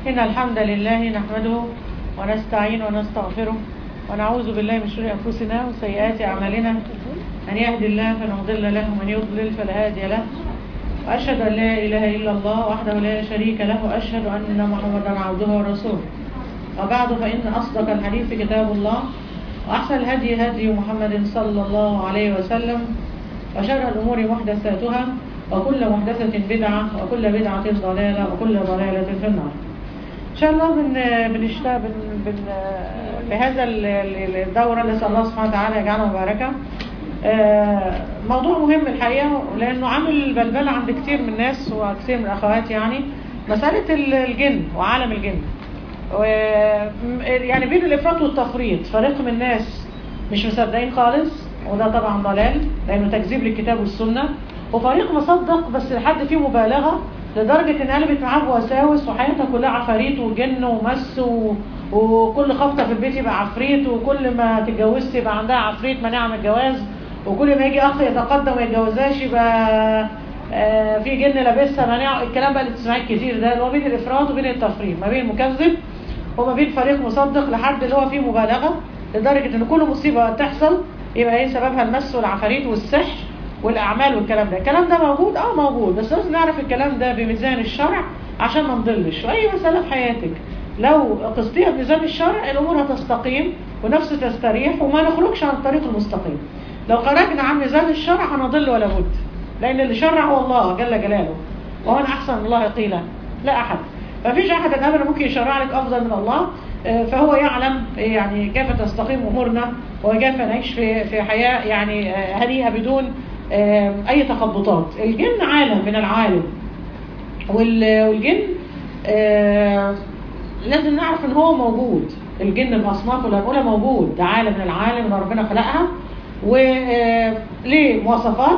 إن الحمد لله نحمده ونستعين ونستغفره ونعوذ بالله من شرور أنفسنا وسيئات أعمالنا من يهد الله فلا مضل له ومن يضلل فلا هادي له وأشهد أن لا إله إلا الله وحده لا شريك له وأشهد أن محمدا عبده ورسوله وبعد فإن أصدق الحديث كتاب الله وأحسن الهدي هدي محمد صلى الله عليه وسلم وشر الأمور محدثاتها وكل محدثة بدعة وكل بدعة ضلالة وكل ضلالة في النار إن شاء الله بن بنشتغل بن بن بهذا الدورة نسأل الله سبحانه وتعالى يجعلها مباركة موضوع مهم الحقيقة لأنه عامل بلبلة عند كتير من الناس وكثير من الأخوات يعني مسألة الجن وعالم الجن يعني بين الإفراط والتفريط فريق من الناس مش مصدقين خالص وده طبعا ضلال لأنه تكذيب للكتاب والسنة وفريق مصدق بس لحد فيه مبالغة لدرجة ان قلبت معاه بوساوس وحياتها كلها عفاريت وجن ومس و... وكل خبطة في البيت يبقى عفريت وكل ما تتجوزت يبقى عندها عفريت مناعة من الجواز وكل ما يجي اخ يتقدم وما يتجوزهاش يبقى آه في جن لابسها مناعة الكلام بقى اللي بتسمعيه كتير ده اللي هو بين الافراط وبين التفريط ما بين المكذب وما بين فريق مصدق لحد اللي هو فيه مبالغة لدرجة ان كل مصيبة تحصل يبقى ايه سببها المس والعفاريت والسحر والاعمال والكلام ده الكلام ده موجود اه موجود بس لازم نعرف الكلام ده بميزان الشرع عشان ما نضلش واي مسألة في حياتك لو قصتيها بميزان الشرع الامور هتستقيم ونفس تستريح وما نخرجش عن الطريق المستقيم لو خرجنا عن ميزان الشرع هنضل ولا بد لان اللي شرع هو الله جل جلاله ومن احسن من الله قيلا لا احد ففيش احد ابدا ممكن يشرع لك افضل من الله فهو يعلم يعني كيف تستقيم امورنا وكيف نعيش في في حياه يعني هنيئه بدون اي تخبطات الجن عالم من العالم والجن لازم نعرف ان هو موجود الجن الاصناف الاولى موجود ده عالم من العالم اللي ربنا خلقها وليه مواصفات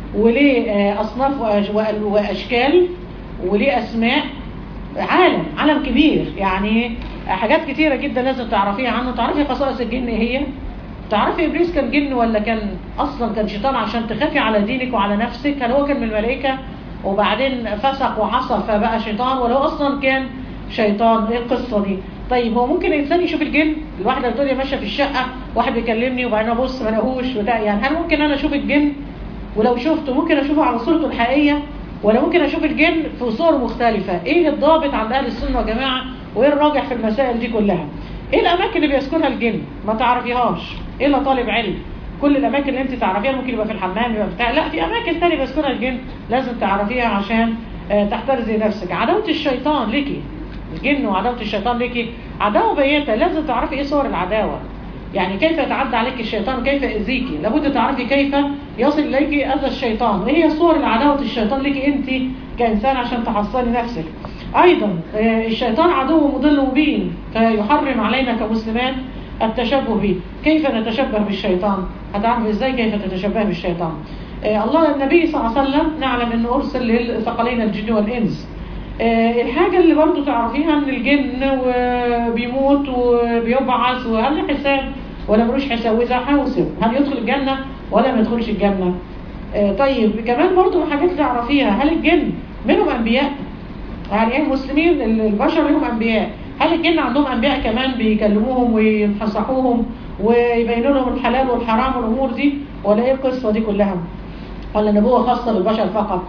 وليه اصناف واشكال وليه اسماء عالم عالم كبير يعني حاجات كتيرة جدا لازم تعرفيها عنه تعرفي خصائص الجن ايه هي تعرفي ابليس كان جن ولا كان اصلا كان شيطان عشان تخافي على دينك وعلى نفسك هل هو كان من الملائكة وبعدين فسق وعصى فبقى شيطان ولا هو اصلا كان شيطان ايه القصة دي طيب هو ممكن الانسان يشوف الجن الواحدة بتقول لي ماشيه في الشقة واحد بيكلمني وبعدين ابص ما الاقوش وده يعني هل ممكن انا اشوف الجن ولو شفته ممكن اشوفه على صورته الحقيقية ولا ممكن اشوف الجن في صور مختلفة ايه الضابط عند اهل السنة والجماعة وايه الراجح في المسائل دي كلها ايه الاماكن اللي بيسكنها الجن ما تعرفيهاش الا طالب علم كل الاماكن اللي انت تعرفيها ممكن يبقى في الحمام يبقى بتاع لا في اماكن ثانيه بيسكنها الجن لازم تعرفيها عشان تحترزي نفسك عداوه الشيطان ليكي الجن وعداوه الشيطان ليكي عداوه بيته لازم تعرفي ايه صور العداوه يعني كيف يتعدى عليك الشيطان كيف يأذيكي لابد تعرفي كيف يصل إليك أذى الشيطان وهي صور العداوة الشيطان لك أنت كإنسان عشان تحصلي نفسك أيضا الشيطان عدو مضل مبين فيحرم علينا كمسلمان التشبه به كيف نتشبه بالشيطان هتعرف إزاي كيف تتشبه بالشيطان الله النبي صلى الله عليه وسلم نعلم أنه أرسل لثقلين الجن والإنس الحاجة اللي برضو تعرفيها ان الجن وبيموت وبيبعث وهل له حساب ولا ملوش حساب واذا حاسب هل يدخل الجنة ولا ما يدخلش الجنة طيب كمان برضو حاجات تعرفيها هل الجن منهم انبياء يعني ايه المسلمين البشر لهم انبياء هل الجن عندهم انبياء كمان بيكلموهم وينصحوهم ويبينوا لهم الحلال والحرام والامور دي ولا ايه القصة دي كلها ولا نبوة خاصة بالبشر فقط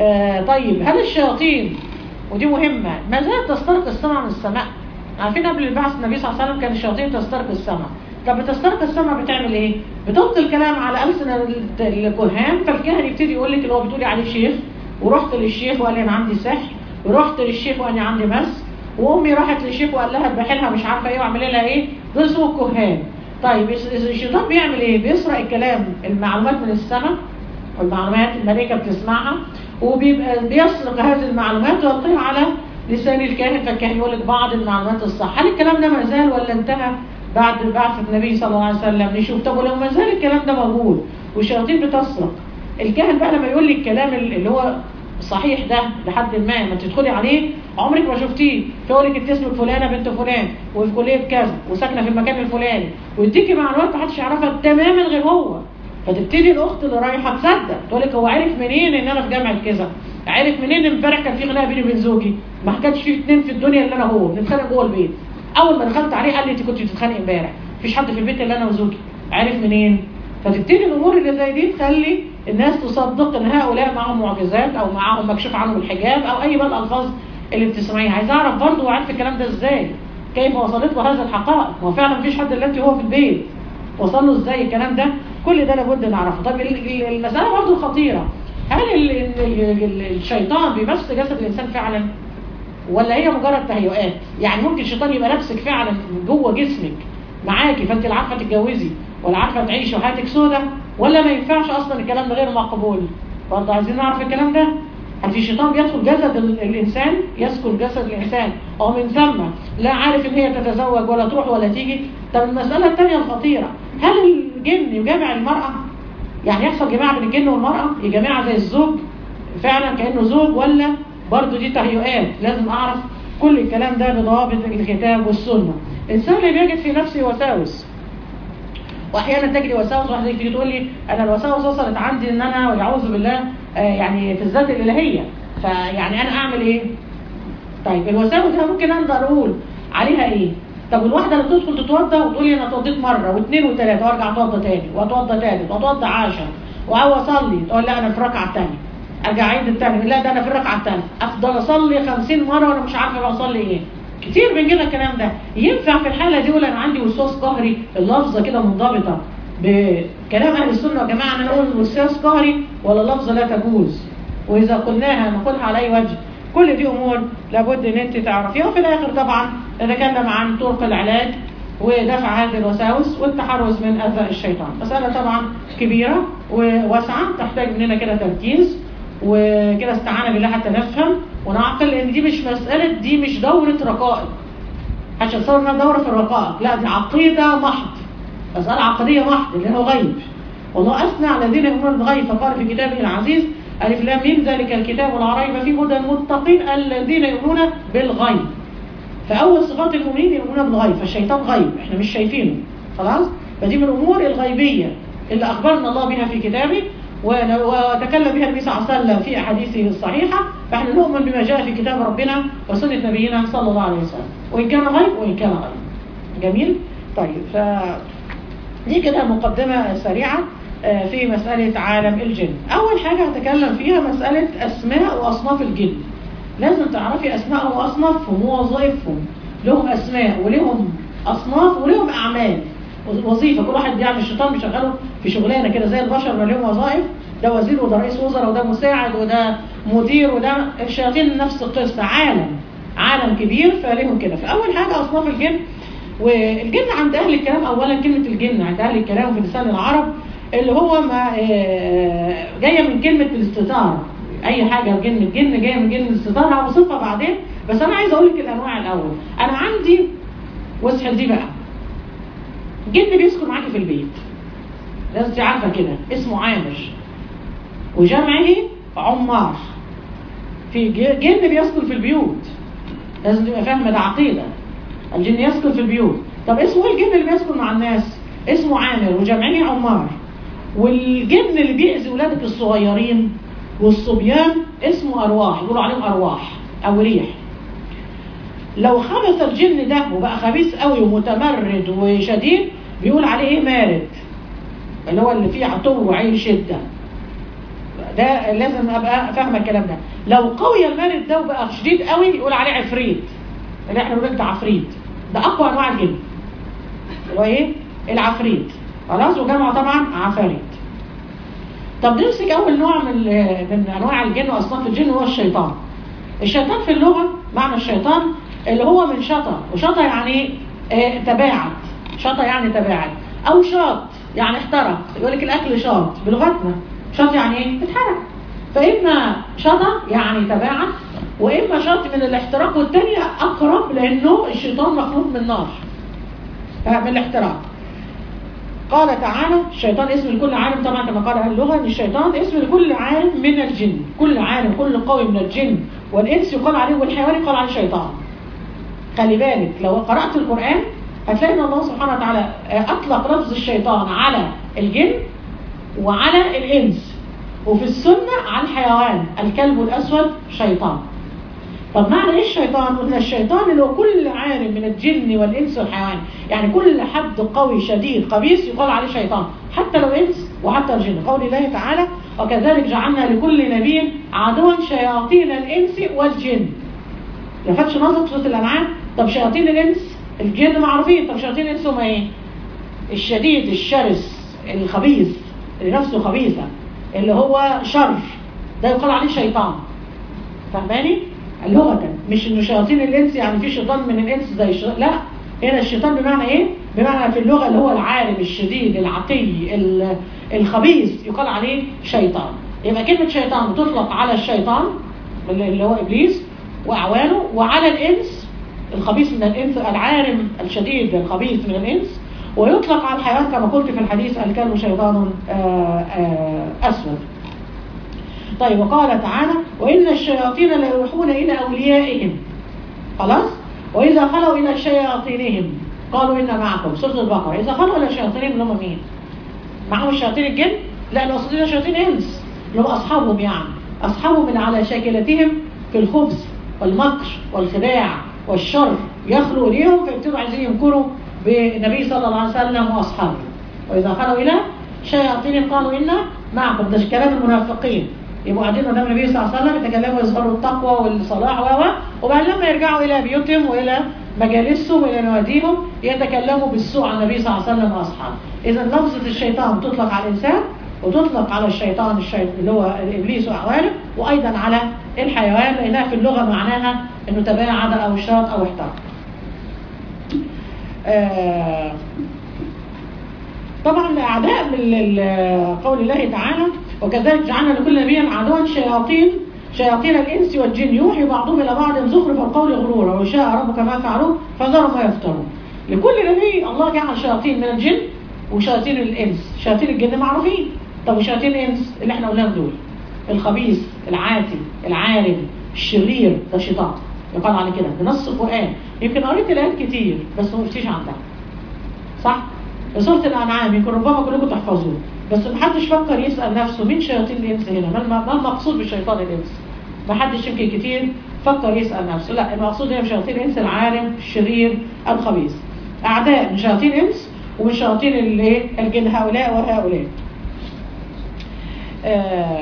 طيب هل الشياطين ودي مهمة ما زالت تسترق السماء من السماء عارفين قبل البعث النبي صلى الله عليه وسلم كان الشياطين تسترق السماء طب بتسترق السماء بتعمل ايه بتلقي الكلام على ألسنة الكهان فالكاهن يبتدي يقول لك اللي هو بتقولي عليه شيخ ورحت للشيخ وقال لي انا عندي سحر ورحت للشيخ وقال لي عندي مس وامي راحت للشيخ وقال لها اذبحي لها مش عارفه ايه واعملي لها ايه دول اسمه الكهان طيب الشيطان بيعمل ايه بيسرق الكلام المعلومات من السماء والمعلومات الملائكه بتسمعها وبيبقى بيسرق هذه المعلومات ويلقيها على لسان الكاهن فالكاهن يقول لك بعض المعلومات الصح هل الكلام ده ما زال ولا انتهى بعد بعث النبي صلى الله عليه وسلم نشوف طب ولو ما زال الكلام ده موجود والشياطين بتسرق الكاهن بقى لما يقول لي الكلام اللي هو صحيح ده لحد ما ما تدخلي عليه عمرك ما شفتيه فيقول لك انت اسمك فلانه بنت فلان وفي كليه كذا وساكنه في المكان الفلاني ويديكي معلومات ما حدش يعرفها تماما غير هو فتبتدي الاخت اللي رايحه تصدق تقول لك هو عرف منين ان انا في جامعه كذا عرف منين امبارح كان في خناقه بيني وبين زوجي ما كانش في اتنين في الدنيا الا انا هو بنتخانق جوه البيت اول ما دخلت عليه قال لي انت كنت بتتخانق امبارح مفيش حد في البيت الا انا وزوجي عرف منين فتبتدي الامور اللي زي دي تخلي الناس تصدق ان هؤلاء معهم معجزات او معهم مكشوف عنهم الحجاب او اي بقى الالفاظ اللي بتسمعيها عايز اعرف برضه هو عارف الكلام ده ازاي كيف وصلت له هذه الحقائق هو فعلا مفيش حد الا انت هو في البيت وصل له ازاي الكلام ده كل ده لابد نعرفه طب المساله برضه خطيره هل ال ال ال الشيطان بيمس جسد الانسان فعلا ولا هي مجرد تهيؤات يعني ممكن الشيطان يبقى نفسك فعلا جوه جسمك معاكي فانت لا عارفه تتجوزي ولا عارفه تعيشي وحياتك سودة ولا ما ينفعش اصلا الكلام ده غير مقبول برضه عايزين نعرف الكلام ده هل في شيطان بيدخل جسد الانسان يسكن جسد الانسان او من ثم لا عارف ان هي تتزوج ولا تروح ولا تيجي طب المساله الثانيه الخطيره هل الجن يجامع المراه يعني يحصل جماعه بين الجن والمراه يجامعها زي الزوج فعلا كانه زوج ولا برضه دي تهيؤات لازم اعرف كل الكلام ده بضوابط الكتاب والسنه الانسان اللي بيجد في نفسه وساوس واحيانا تجري وساوس واحده تيجي تقول لي انا الوساوس وصلت عندي ان انا والعوذ بالله آه يعني في الذات الالهيه فيعني انا اعمل ايه؟ طيب الوساوس ده ممكن اقدر اقول عليها ايه؟ طب الواحده اللي بتدخل تتوضى وتقول لي انا اتوضيت مره واثنين وثلاثه وارجع اتوضى تاني واتوضى ثالث واتوضى عشر واو اصلي تقول لا انا في الركعه الثانيه ارجع اعيد الثانيه لا ده انا في الركعه الثانيه افضل اصلي 50 مره وانا مش عارفه بصلي ايه كتير من كده الكلام ده ينفع في الحاله دي ولا انا عندي وسواس قهري اللفظه كده منضبطه بكلام اهل السنه والجماعه ان انا اقول وسواس قهري ولا لفظه لا تجوز واذا قلناها نقولها على اي وجه كل دي امور لابد ان انت تعرفيها وفي الاخر طبعا نتكلم عن طرق العلاج ودفع هذه الوساوس والتحرز من اذى الشيطان مساله طبعا كبيره وواسعه تحتاج مننا كده تركيز وكده استعانة بالله حتى نفهم ونعقل لان دي مش مسألة دي مش دورة رقائق عشان تصور انها دورة في الرقائق لا دي عقيدة محض مسألة عقدية محض اللي هو غيب والله أثنى على الذين يؤمنون بالغيب فقال في كتابه العزيز ألف لام ميم ذلك الكتاب لا ريب فيه هدى المتقين الذين يؤمنون بالغيب فأول صفات المؤمنين يؤمنون بالغيب فالشيطان غيب احنا مش شايفينه خلاص فدي من الأمور الغيبية اللي أخبرنا الله بها في كتابه وتكلم بها النبي صلى الله عليه وسلم في أحاديثه الصحيحة فإحنا نؤمن بما جاء في كتاب ربنا وسنة نبينا صلى الله عليه وسلم وإن كان غيب وإن كان غيب جميل؟ طيب ف دي كده مقدمة سريعة في مسألة عالم الجن أول حاجة هتكلم فيها مسألة أسماء وأصناف الجن لازم تعرفي أسماءهم وأصنافهم ووظائفهم لهم أسماء ولهم أصناف ولهم أعمال وظيفة كل واحد بيعمل الشيطان بيشغله في شغلانة كده زي البشر ما لهم وظائف ده وزير وده رئيس وزراء وده مساعد وده مدير وده الشياطين نفس القصة عالم عالم كبير فليهم كده فأول حاجة أصناف الجن والجن عند أهل الكلام أولا كلمة الجن عند أهل الكلام في لسان العرب اللي هو ما جاية من كلمة الاستطار أي حاجة الجن الجن جاية من كلمة الاستطار هوصفها بعدين بس أنا عايز أقول لك الأنواع الأول أنا عندي وصحة دي بقى جن بيسكن معاكي في البيت لازم انت عارفه كده اسمه عامر وجمعه عمار في جن بيسكن في البيوت لازم تبقى فاهمه ده عقيده الجن يسكن في البيوت طب اسمه ايه الجن اللي بيسكن مع الناس اسمه عامر وجمعه عمار والجن اللي بيأذي ولادك الصغيرين والصبيان اسمه ارواح يقولوا عليهم ارواح او ريح لو خبث الجن ده وبقى خبيث قوي ومتمرد وشديد بيقول عليه ايه مارد اللي هو اللي فيه عتو وعين شده ده لازم ابقى فاهمه الكلام ده لو قوي المارد ده وبقى شديد قوي يقول عليه عفريت اللي احنا بنقول ده عفريت ده اقوى انواع الجن اللي هو ايه العفريت خلاص وجمع طبعا عفاريت طب نمسك اول نوع من من انواع الجن واصناف الجن هو الشيطان الشيطان في اللغه معنى الشيطان اللي هو من شطى وشطى يعني اه تباعد شطى يعني تباعد او شاط يعني احترق يقول لك الاكل شاط بلغتنا شاط يعني ايه اتحرق فاما شطى يعني تباعد واما شاط من الاحتراق والثانيه اقرب لانه الشيطان مخلوق من نار من الاحتراق قال تعالى الشيطان اسم لكل عالم طبعا كما قال اهل اللغه ان الشيطان اسم لكل عالم من الجن كل عالم كل قوي من الجن والانس يقال عليه والحيوان يقال عليه شيطان خلي بالك لو قرات القران هتلاقي ان الله سبحانه وتعالى اطلق لفظ الشيطان على الجن وعلى الانس وفي السنة عن حيوان الكلب الأسود شيطان طب معنى ايه الشيطان؟ قلنا الشيطان اللي هو كل عالم من الجن والانس والحيوان، يعني كل حد قوي شديد خبيث يقال عليه شيطان، حتى لو انس وحتى الجن، قول الله تعالى: وكذلك جعلنا لكل نبي عدوا شياطين الانس والجن. ما خدش نظر في سوره الانعام؟ طب شياطين الانس الجن معروفين، طب شياطين الانس هم ايه؟ الشديد الشرس الخبيث اللي نفسه خبيثه اللي هو شر ده يقال عليه شيطان. فاهماني؟ لغة مش انه شياطين الانس يعني في شيطان من الانس زي الشيطان لا هنا الشيطان بمعنى ايه؟ بمعنى في اللغة اللي هو العالم الشديد العتي الخبيث يقال عليه شيطان يبقى كلمة شيطان تطلق على الشيطان اللي هو ابليس واعوانه وعلى الانس الخبيث من الانس العالم الشديد الخبيث من الانس ويطلق على الحيوان كما قلت في الحديث الكلب شيطان اسود طيب وقال تعالى وإن الشياطين ليوحون إلى أوليائهم خلاص وإذا خلوا إلى شياطينهم قالوا إنا معكم سورة البقرة إذا خلوا إلى شياطينهم اللي هم مين معهم الشياطين الجن لا الأصلين شياطين إنس اللي هم أصحابهم يعني أصحابهم اللي على شاكلتهم في الخبث والمكر والخداع والشر يخلوا إليهم فيبتدوا عايزين ينكروا بالنبي صلى الله عليه وسلم وأصحابه وإذا خلوا إلى شياطينهم قالوا إنا معكم ده كلام المنافقين يبقوا قاعدين قدام النبي صلى الله عليه وسلم يتكلموا يظهروا التقوى والصلاح و وبعدين لما يرجعوا الى بيوتهم والى مجالسهم والى نواديهم يتكلموا بالسوء عن النبي صلى الله عليه وسلم واصحابه. اذا لفظه الشيطان تطلق على الانسان وتطلق على الشيطان الشيطان اللي هو ابليس واعوانه وايضا على الحيوان لانها في اللغه معناها انه تباعد او اشتاط او احتار. آه طبعا الاعداء من قول الله تعالى وكذلك جعلنا لكل نبي عدوا شياطين شياطين الانس والجن يوحي بعضهم الى بعض زخرف القول غرورا وشاء ربك ما فعلوه فذروا ما يفترون لكل نبي الله جعل شياطين من الجن وشياطين الانس شياطين الجن معروفين طب وشياطين الانس اللي احنا قلناهم دول الخبيث العاتي العالم الشرير ده شيطان يقال على كده بنص القران يمكن قريت الايات كتير بس ما قلتيش عندها صح في سوره الانعام يمكن ربما كلكم تحفظوه بس محدش فكر يسأل نفسه مين شياطين الإنس هنا ما المقصود بشيطان الإنس محدش يمكن كتير فكر يسأل نفسه لا المقصود هي شياطين الإنس العالم الشرير الخبيث أعداء من شياطين الإنس ومن شياطين الجن هؤلاء وهؤلاء آه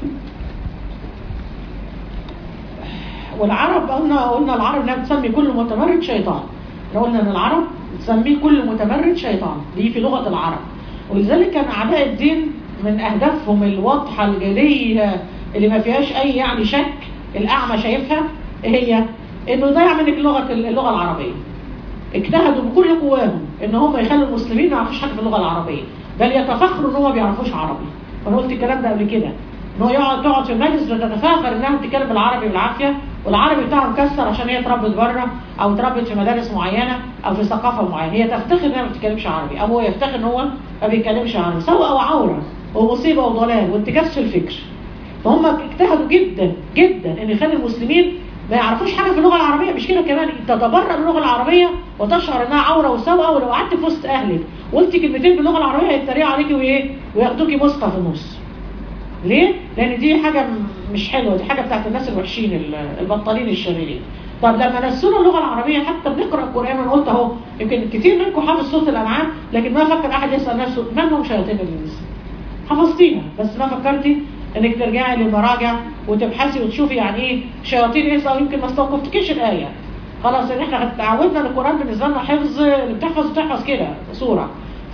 والعرب قلنا قلنا العرب انها بتسمي كل متمرد شيطان احنا قلنا ان العرب بتسميه كل متمرد شيطان دي في لغه العرب ولذلك كان اعداء الدين من اهدافهم الواضحه الجليه اللي ما فيهاش اي يعني شك الاعمى شايفها هي انه يضيع منك لغه اللغه العربيه اجتهدوا بكل قواهم ان هم يخلوا المسلمين ما يعرفوش حاجه في اللغه العربيه بل يتفخروا ان هم ما بيعرفوش عربي وانا قلت الكلام ده قبل كده ان هو يقعد تقعد في المجلس وتتفاخر انها بتتكلم بالعربي بالعافيه والعربي بتاعها مكسر عشان هي اتربت بره او اتربت في مدارس معينه او في ثقافه معينه هي تفتخر انها ما بتتكلمش عربي او هو يفتخر ان هو ما بيتكلمش عربي سواء وعوره ومصيبه وضلال وانتكاس في الفكر فهم اجتهدوا جدا جدا ان يخلي المسلمين ما يعرفوش حاجه في اللغه العربيه مش كده كمان تتبرأ باللغه العربيه وتشعر انها عوره وسوءه ولو قعدت في وسط اهلك قلت كلمتين باللغه العربيه هيتريقوا عليكي وايه وياخدوكي مسقه في النص ليه؟ لان دي حاجه مش حلوه دي حاجه بتاعت الناس الوحشين البطالين الشريرين طب لما نسونا اللغه العربيه حتى بنقرا القران انا قلت اهو يمكن كتير منكم حافظ صوت الانعام لكن ما فكر احد يسال نفسه من هم شياطين الانس حفظتيها بس ما فكرتي انك ترجعي للمراجع وتبحثي وتشوفي يعني ايه شياطين الانس او يمكن ما استوقفتكيش الايه خلاص ان احنا اتعودنا ان القران بالنسبه لنا حفظ اللي بتحفظ بتحفظ كده صوره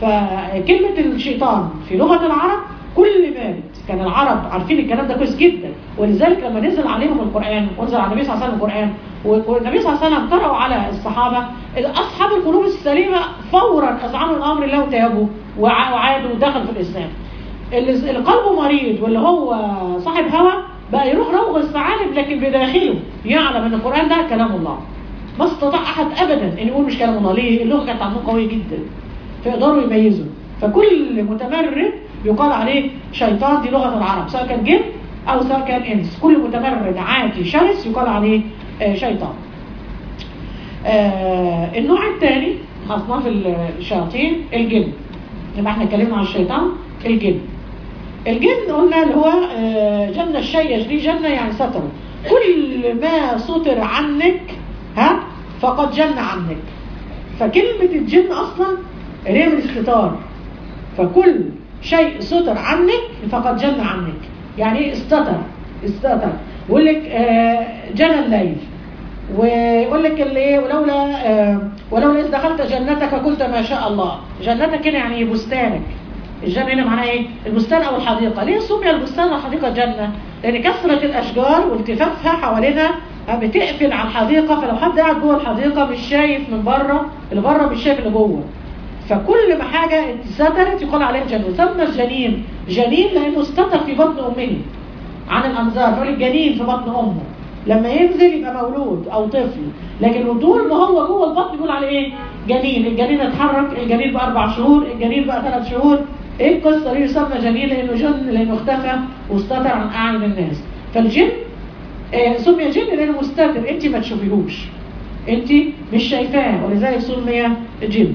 فكلمه الشيطان في لغه العرب كل مارد كان العرب عارفين الكلام ده كويس جدا ولذلك لما نزل عليهم القرآن وانزل على النبي صلى الله عليه وسلم القرآن والنبي صلى الله عليه وسلم قرأوا على الصحابة أصحاب القلوب السليمة فورا أذعنوا الأمر الله وتابوا وعادوا ودخلوا في الإسلام اللي قلبه مريض واللي هو صاحب هوى بقى يروح روغ الثعالب لكن بداخله يعلم ان القرآن ده كلام الله ما استطاع أحد أبدا أن يقول مش كلام الله ليه؟ اللغة كانت عندهم قوية جدا فيقدروا يميزوا فكل متمرد يقال عليه شيطان دي لغة العرب سواء كان جن أو سواء كان إنس كل متمرد عاتي شرس يقال عليه آه شيطان آه النوع الثاني أصناف الشياطين الجن يبقى احنا اتكلمنا عن الشيطان الجن الجن قلنا اللي هو آه، جنة الشيء يجري جنة يعني ستره كل ما ستر عنك ها فقد جن عنك فكلمة الجن أصلا اللي هي من الستار فكل شيء ستر عنك فقد جن عنك يعني ايه استتر استتر يقول لك آه، جنى الليل ويقول لك اللي ايه ولولا آه، ولولا اذ دخلت جنتك قلت ما شاء الله جنتك هنا يعني بستانك الجنة هنا معناها ايه البستان او الحديقة ليه سمي البستان والحديقة جنة لان كثرة الاشجار والتفافها حوالينا بتقفل على الحديقة فلو حد قاعد جوه الحديقة مش شايف من بره اللي بره مش شايف اللي جوه فكل ما حاجة اتسترت يقال عليها جنة سمى الجنين جنين لانه استتر في بطن امه عن الانظار يقول الجنين في بطن امه لما ينزل يبقى مولود او طفل لكن طول ما هو جوه البطن بيقول عليه ايه جنين الجنين اتحرك الجنين بقى اربع شهور الجنين بقى ثلاث شهور ايه القصه ليه يسمى جنين لانه جن لانه اختفى واستتر عن اعين الناس فالجن آه، سمي جن لانه مستتر انت ما تشوفيهوش انت مش شايفاه ولذلك سمي جن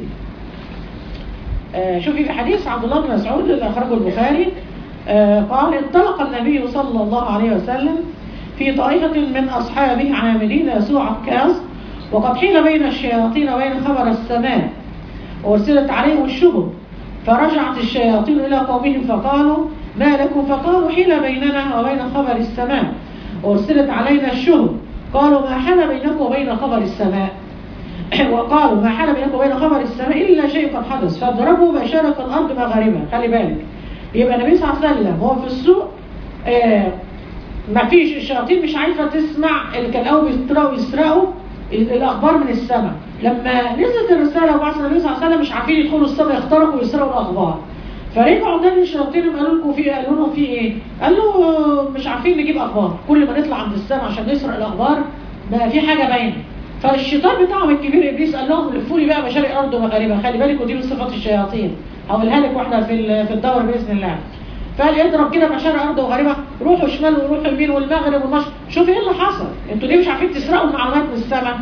آه، شوفي في حديث عبد الله بن مسعود اللي اخرجه البخاري آه، قال انطلق النبي صلى الله عليه وسلم في طائفة من أصحابه عاملين يسوع عكاظ وقد حيل بين الشياطين وبين خبر السماء وارسلت عليهم الشبه فرجعت الشياطين إلى قومهم فقالوا ما لكم فقالوا حيل بيننا وبين خبر السماء وارسلت علينا الشبه قالوا ما حال بينكم وبين خبر السماء وقالوا ما حال بينكم وبين خبر السماء إلا شيء قد حدث فاضربوا مشارق الأرض مغاربها خلي بالك يبقى النبي صلى الله عليه وسلم هو في السوق آه ما فيش الشياطين مش عايزة تسمع اللي كان أول بيسرقوا يسرقوا الأخبار من السماء لما نزلت الرسالة وبعث النبي صلى الله عليه وسلم مش عارفين يدخلوا السماء يخترقوا ويسرقوا الأخبار فرجعوا تاني الشياطين قالوا لكم في قالوا لهم في ايه؟ قالوا مش عارفين نجيب اخبار كل ما نطلع عند السماء عشان نسرق الاخبار بقى في حاجه باينه فالشيطان بتاعهم الكبير ابليس قال لهم لفوا لي بقى مشارق الارض ومغاربها خلي بالك ودي من صفات الشياطين هقولها لك واحنا في ال- في الدور باذن الله فقال اضرب كده مشارق الارض ومغاربها روحوا شمال وروحوا يمين والمغرب والمشرق شوف ايه اللي حصل انتوا ليه مش عارفين تسرقوا المعلومات من السماء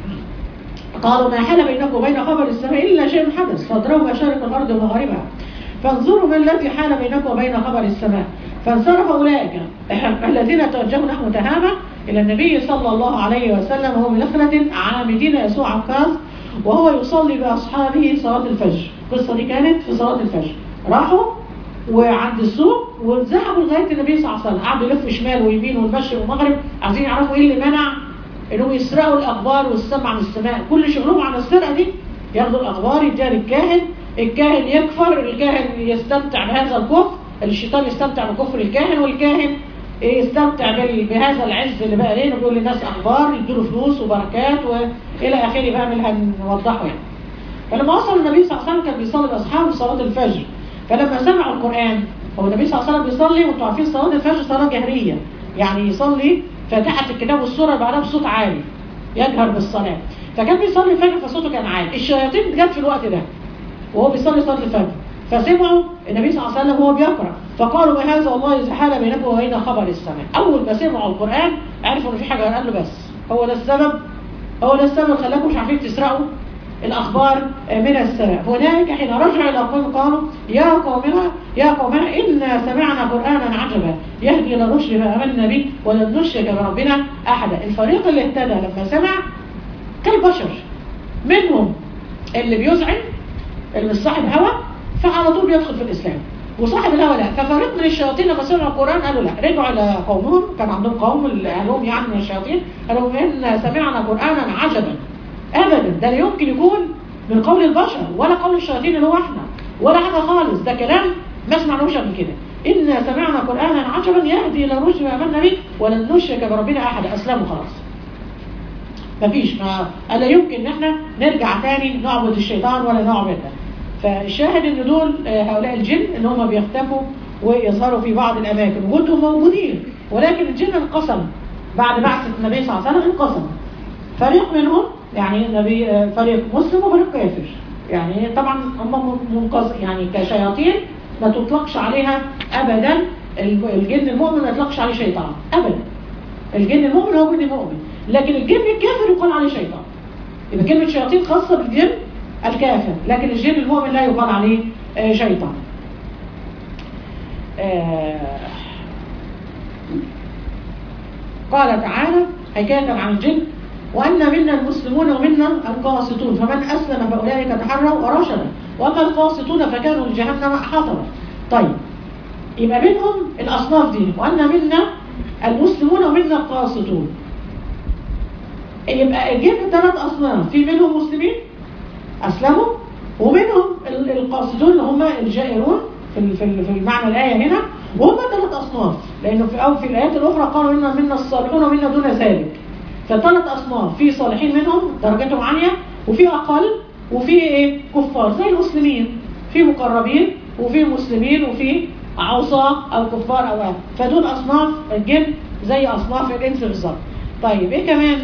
قالوا ما حال بينكم وبين خبر السماء إلا شيء حدث فاضربوا مشارق الأرض ومغاربها فانظروا ما الذي حال بينكم وبين خبر السماء فانصرف أولئك الذين توجهوا نحو تهامة إلى النبي صلى الله عليه وسلم وهو بنخلة عامدين يسوع عكاظ وهو يصلي بأصحابه صلاة الفجر القصة دي كانت في صلاة الفجر راحوا وعند السوق وذهبوا لغاية النبي صلى الله عليه وسلم قعدوا يلفوا شمال ويمين والمشرق والمغرب عايزين يعرفوا ايه اللي منع انهم يسرقوا الاخبار والسمع من السماء كل شغلهم على السرقه دي ياخدوا الاخبار يديها للكاهن الكاهن يكفر الكاهن يستمتع بهذا الكفر الشيطان يستمتع بكفر الكاهن والكاهن يستمتع بال- بهذا العز اللي بقى ليه بيقول للناس اخبار يديله فلوس وبركات والى اخره بقى من اللي هنوضحه يعني فلما وصل النبي صلى الله عليه وسلم كان بيصلي باصحابه صلاه الفجر فلما سمعوا القران هو النبي صلى الله عليه وسلم بيصلي وانتم عارفين صلاه الفجر صلاه جهريه يعني يصلي فاتحه الكتاب والسوره اللي بعدها بصوت عالي يجهر بالصلاه فكان بيصلي الفجر فصوته كان عالي الشياطين جت في الوقت ده وهو بيصلي صلاه الفجر فسمعوا النبي صلى الله عليه وسلم وهو بيقرا فقالوا ما هذا والله اذا حال بينكم وبين خبر السماء اول ما سمعوا القران عرفوا ان في حاجه قال له بس هو ده السبب هو ده السبب خلاكم مش عارفين تسرقوا الأخبار من السماء هناك حين رجع إلى قوم قالوا يا قومنا يا قومنا إنا سمعنا قرآنا عجبا يهدي إلى الرشد فآمنا به ولن نشرك بربنا أحدا الفريق اللي اهتدى لما سمع كالبشر منهم اللي بيزعم اللي مش صاحب هوى فعلى طول بيدخل في الإسلام وصاحب الهوى لا ففريق من الشياطين لما سمعوا القرآن قالوا لا رجعوا إلى قومهم كان عندهم قوم اللي أهلهم يعني من الشياطين قالوا إن سمعنا قرآنا عجبا ابدا ده لا يمكن يكون من قول البشر ولا قول الشياطين اللي هو احنا ولا حاجه خالص ده كلام ما سمعناهوش قبل كده إنا سمعنا قرآنا عجبا يهدي إلى الرشد وآمنا به ولن نشرك بربنا أحد أسلموا خلاص مفيش ما ألا يمكن إن احنا نرجع تاني نعبد الشيطان ولا نعبد ده فالشاهد إن دول آه، هؤلاء الجن إن هم بيختفوا ويظهروا في بعض الأماكن وجودهم موجودين ولكن الجن انقسم بعد بعثة النبي صلى الله عليه وسلم انقسم فريق منهم يعني نبي آه، فريق مسلم وفريق كافر يعني طبعا هم منقسم يعني كشياطين ما تطلقش عليها ابدا الم- الجن المؤمن ما يطلقش عليه شيطان ابدا الجن المؤمن هو جن مؤمن لكن الجن الكافر يقال عليه شيطان يبقى كلمة شياطين خاصة بالجن الكافر لكن الجن المؤمن لا يقال عليه آه، شيطان آه قال تعالى حكاية عن الجن وأن منا المسلمون ومنا القاسطون فمن أسلم فأولئك تحروا رشدا وأما القاسطون فكانوا لجهنم حطبا طيب يبقى منهم الأصناف دي وأن منا المسلمون ومنا القاسطون يبقى جبنا ثلاث أصناف في منهم مسلمين أسلموا ومنهم القاسطون اللي هم الجائرون في في المعنى الآية هنا وهم ثلاث أصناف لأنه في أو في الآيات الأخرى قالوا إن منا الصالحون ومنا دون ذلك فثلاث أصناف في صالحين منهم درجتهم عالية وفي أقل وفي إيه كفار زي المسلمين في مقربين وفي مسلمين وفي عصاة أو كفار أو أهل فدول أصناف الجن زي أصناف الإنس بالظبط طيب إيه كمان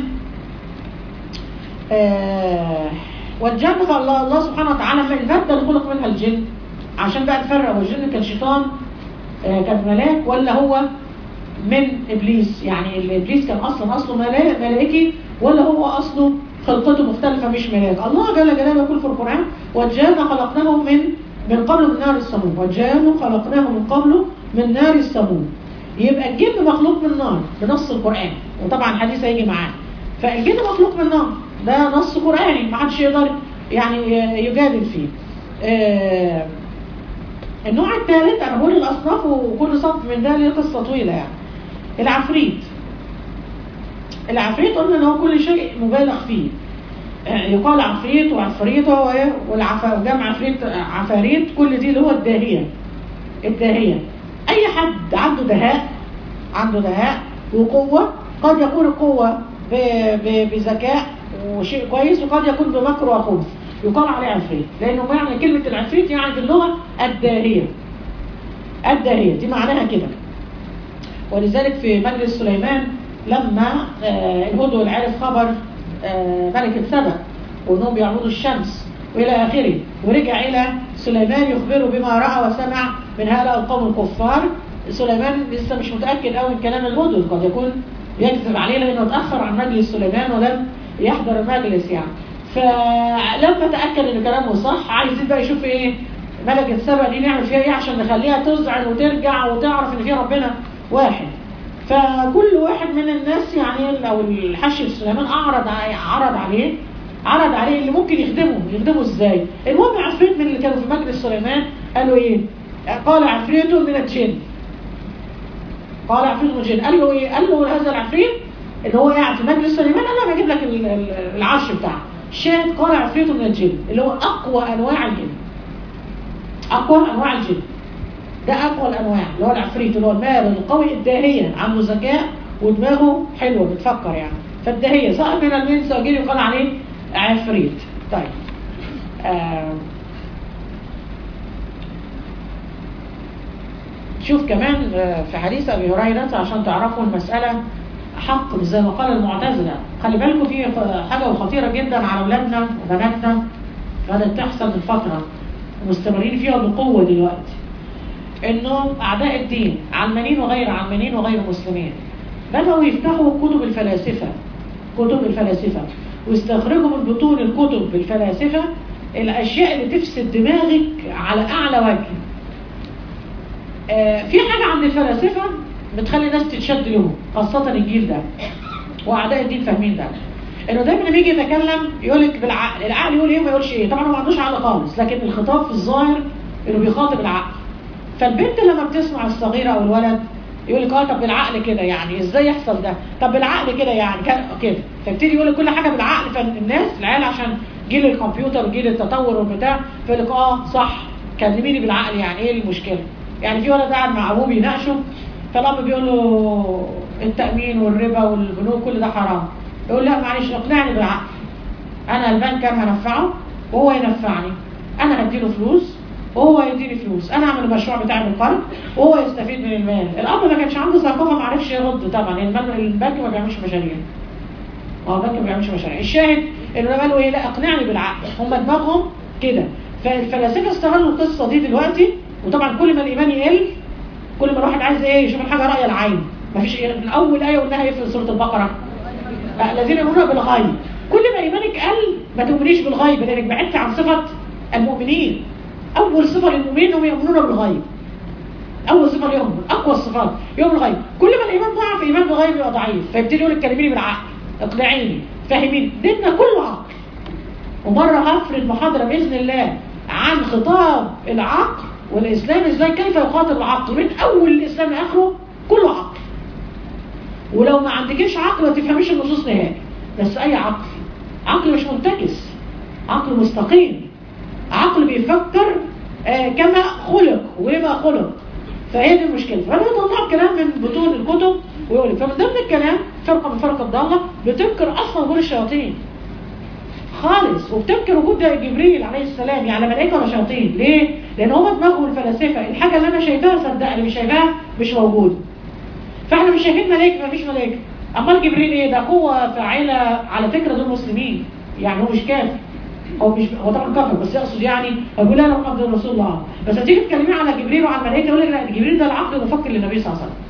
آه والجنة الله, الله سبحانه وتعالى المادة اللي خلق منها الجن عشان بقى نفرق هو الجن كان شيطان آه كان ملاك ولا هو من إبليس يعني الإبليس كان أصلا أصله ملائكي ولا هو أصله خلقته مختلفة مش ملاك الله جل جلاله يقول في القرآن والجان خلقناه من من قبل من نار السموم والجان خلقناه من قبل من نار السموم يبقى الجن مخلوق من نار بنص القرآن وطبعا الحديث هيجي معاه فالجن مخلوق من نار ده نص قرآني ما حدش يقدر يعني يجادل فيه آه النوع الثالث انا بقول الاصناف وكل صنف من ده ليه قصه طويله يعني العفريت العفريت قلنا ان هو كل شيء مبالغ فيه يقال عفريت وعفريته وجمع عفريت عفاريت كل دي اللي هو الداهية الداهية اي حد عنده دهاء عنده دهاء وقوة قد يكون القوة بذكاء وشيء كويس وقد يكون بمكر وخبث يقال عليه عفريت لانه معنى كلمة العفريت يعني في اللغة الداهية الداهية دي معناها كده ولذلك في مجلس سليمان لما آه الهدهد عرف خبر آه ملكة سبأ وانهم بيعبدوا الشمس والى اخره ورجع الى سليمان يخبره بما راى وسمع من هؤلاء القوم الكفار سليمان لسه مش متاكد قوي من كلام الهدهد قد يكون يكذب عليه لانه اتاخر عن مجلس سليمان ولم يحضر المجلس يعني فلما تاكد ان كلامه صح عايزين بقى يشوف ايه ملكة سبأ دي نعمل فيها ايه عشان نخليها تزعل وترجع وتعرف ان في ربنا واحد فكل واحد من الناس يعني او الحشي سليمان اعرض عرض عليه عرض عليه اللي ممكن يخدمه يخدمه ازاي المهم عفريت من اللي كانوا في مجلس سليمان قالوا ايه قال عفريت من الجن قال عفريت من الجن قال له ايه قال له هذا العفريت اللي هو قاعد في مجلس سليمان انا بجيب لك العرش بتاعه الشاهد قال عفريت من الجن اللي هو اقوى انواع الجن اقوى انواع الجن ده اقوى الانواع اللي هو العفريت اللي هو المال القوي الداهيه عنده ذكاء ودماغه حلوه بتفكر يعني فالداهيه سواء من الانس او يقال عليه عفريت طيب آه شوف كمان في حديث ابي هريره عشان تعرفوا المساله حق زي ما قال المعتزله خلي بالكم في حاجه خطيره جدا على اولادنا وبناتنا بدات تحصل من فتره ومستمرين فيها بقوه دلوقتي انه اعداء الدين علمانيين وغير علمانيين وغير مسلمين بدأوا يفتحوا كتب الفلاسفة كتب الفلاسفة ويستخرجوا من بطون الكتب الفلاسفة الأشياء اللي تفسد دماغك على أعلى وجه آه في حاجة عند الفلاسفة بتخلي الناس تتشد لهم خاصة الجيل ده وأعداء الدين فاهمين ده انه دايما لما يجي يتكلم يقول لك بالعقل العقل يقول ايه ما يقولش ايه طبعا هو ما عندوش عقل خالص لكن الخطاب في الظاهر انه بيخاطب العقل فالبنت لما بتسمع الصغيرة او الولد يقول لك اه طب بالعقل كده يعني ازاي يحصل ده طب بالعقل كده يعني كده فابتدي يقول لك كل حاجه بالعقل فالناس العيال عشان جيل الكمبيوتر وجيل التطور والبتاع فيقول لك اه صح كلميني بالعقل يعني ايه المشكله يعني في ولد قاعد مع ابوه بيناقشه فالاب بيقول له التامين والربا والبنوك كل ده حرام يقول لا معلش اقنعني بالعقل انا البنك انا هنفعه وهو ينفعني انا هديله فلوس وهو يديني فلوس انا اعمل المشروع بتاعي بالقرض وهو يستفيد من المال الاب ما كانش عنده ثقافه ما عرفش يرد طبعا البنك ما بيعملش مشاريع هو البنك ما بيعملش مشاريع الشاهد انه قالوا ايه لا اقنعني بالعقل هم دماغهم كده فالفلاسفه استغلوا القصه دي دلوقتي وطبعا كل ما الايمان يقل كل ما الواحد عايز ايه يشوف الحاجه راي العين ما فيش من اول ايه قلناها ايه في سوره البقره الذين يؤمنون بالغيب كل ما ايمانك قل ما تؤمنيش بالغيب لانك بعدت عن صفه المؤمنين أول صفة للمؤمنين هم يؤمنون بالغيب اول صفه اليوم من اقوى الصفات يوم الغيب كل ما الايمان ضعف ايمان بالغيب يبقى ضعيف فيبتدي يقول لك كلميني بالعقل اقنعيني فهميني ديننا كله عقل ومره هفرد محاضره باذن الله عن خطاب العقل والاسلام ازاي كيف يخاطب العقل من اول الاسلام لاخره كله عقل ولو ما عندكيش عقل ما تفهميش النصوص نهائي بس اي عقل عقل مش منتكس عقل مستقيم عقل بيفكر آه كما خلق وما خلق فهي دي المشكله فانا بطلع كلام من بطون الكتب ويقول لك فمن ضمن الكلام فرقه من فرق الضاله بتنكر اصلا وجود الشياطين خالص وبتنكر وجود جبريل عليه السلام يعني ملائكه ولا شياطين ليه؟ لان هم دماغهم الفلاسفه الحاجه اللي انا شايفاها صدقني مش شايفاها مش موجوده فاحنا مش شايفين ملائكه مفيش ملائكه امال جبريل ايه ده قوه فاعله على فكره دول مسلمين يعني هو مش كافر هو مش هو طبعا كفر بس يقصد يعني هو يقول انا محمد رسول الله بس هتيجي تكلمي على جبريل وعلى الملائكه يقول لك لا جبريل ده العقل المفكر للنبي صلى الله عليه وسلم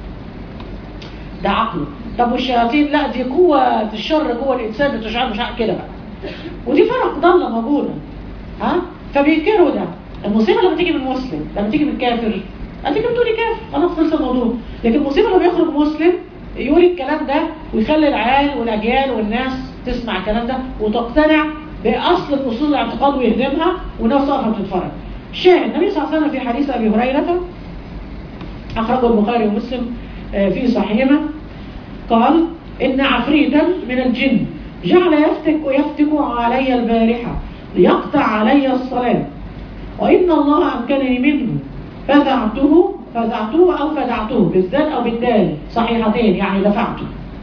ده عقله طب والشياطين لا دي قوه الشر جوه الانسان بتشعر مش عارف كده بقى ودي فرق ضاله موجوده ها فبينكروا ده المصيبه لما تيجي من مسلم لما تيجي من كافر اديك بتقولي كافر خلاص خلص الموضوع لكن المصيبه لما يخرج مسلم يقول الكلام ده ويخلي العيال والاجيال والناس تسمع الكلام ده وتقتنع باصل اصول الاعتقاد ويهدمها والناس واقفه بتتفرج. شاهد النبي صلى الله عليه وسلم في حديث ابي هريره اخرجه البخاري ومسلم في صحيحهما قال ان عفريتا من الجن جعل يفتك ويفتك علي البارحه ليقطع علي الصلاه وان الله امكنني منه فزعته فزعته او فزعته بالذات او بالدال صحيحتين يعني دفعته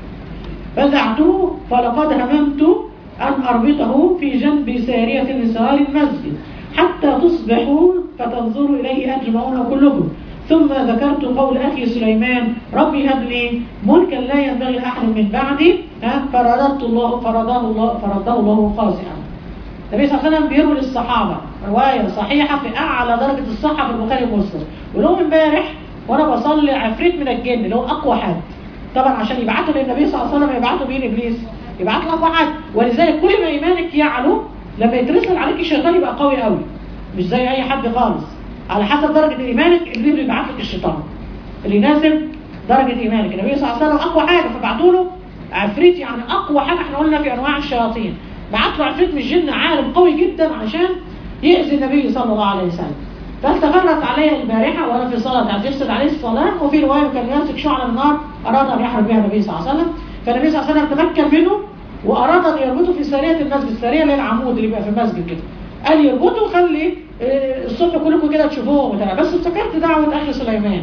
فزعته فلقد هممت أن أربطه في جنب سارية من سوار المسجد حتى تصبحوا فتنظروا إليه أجمعون كلكم ثم ذكرت قول أخي سليمان ربي هب لي ملكا لا ينبغي لأحد من بعدي فرددت الله فرده الله فرده الله خاسئا النبي صلى الله عليه وسلم بيروي للصحابة رواية صحيحة في أعلى درجة الصحة في البخاري ومسلم ولهم امبارح وأنا بصلي عفريت من الجن اللي هو أقوى حد طبعا عشان يبعتوا للنبي صلى الله عليه وسلم يبعتوا مين إبليس يبعت لك واحد ولذلك كل ما ايمانك يعلو لما يترسل عليك الشيطان يبقى قوي قوي مش زي اي حد خالص على حسب درجه ايمانك ابليس بيبعت لك الشيطان اللي يناسب درجه ايمانك النبي صلى الله عليه وسلم اقوى حاجه فبعتوا له عفريت يعني اقوى حاجه احنا قلنا في انواع الشياطين بعت له عفريت من الجن عالم قوي جدا عشان يأذي النبي صلى الله عليه وسلم فاستغرت عليه البارحه وانا في صلاه عايز يفسد عليه الصلاه وفي روايه كان يمسك شعله من نار اراد ان يحرق بها النبي صلى الله عليه وسلم فالنبي صلى الله عليه وسلم تمكن منه واراد ان يربطه في ساريه المسجد الساريه اللي هي العمود اللي بيبقى في المسجد كده قال يربطه وخلي الصبح كلكم كده تشوفوه وبتاع بس افتكرت دعوه اخي سليمان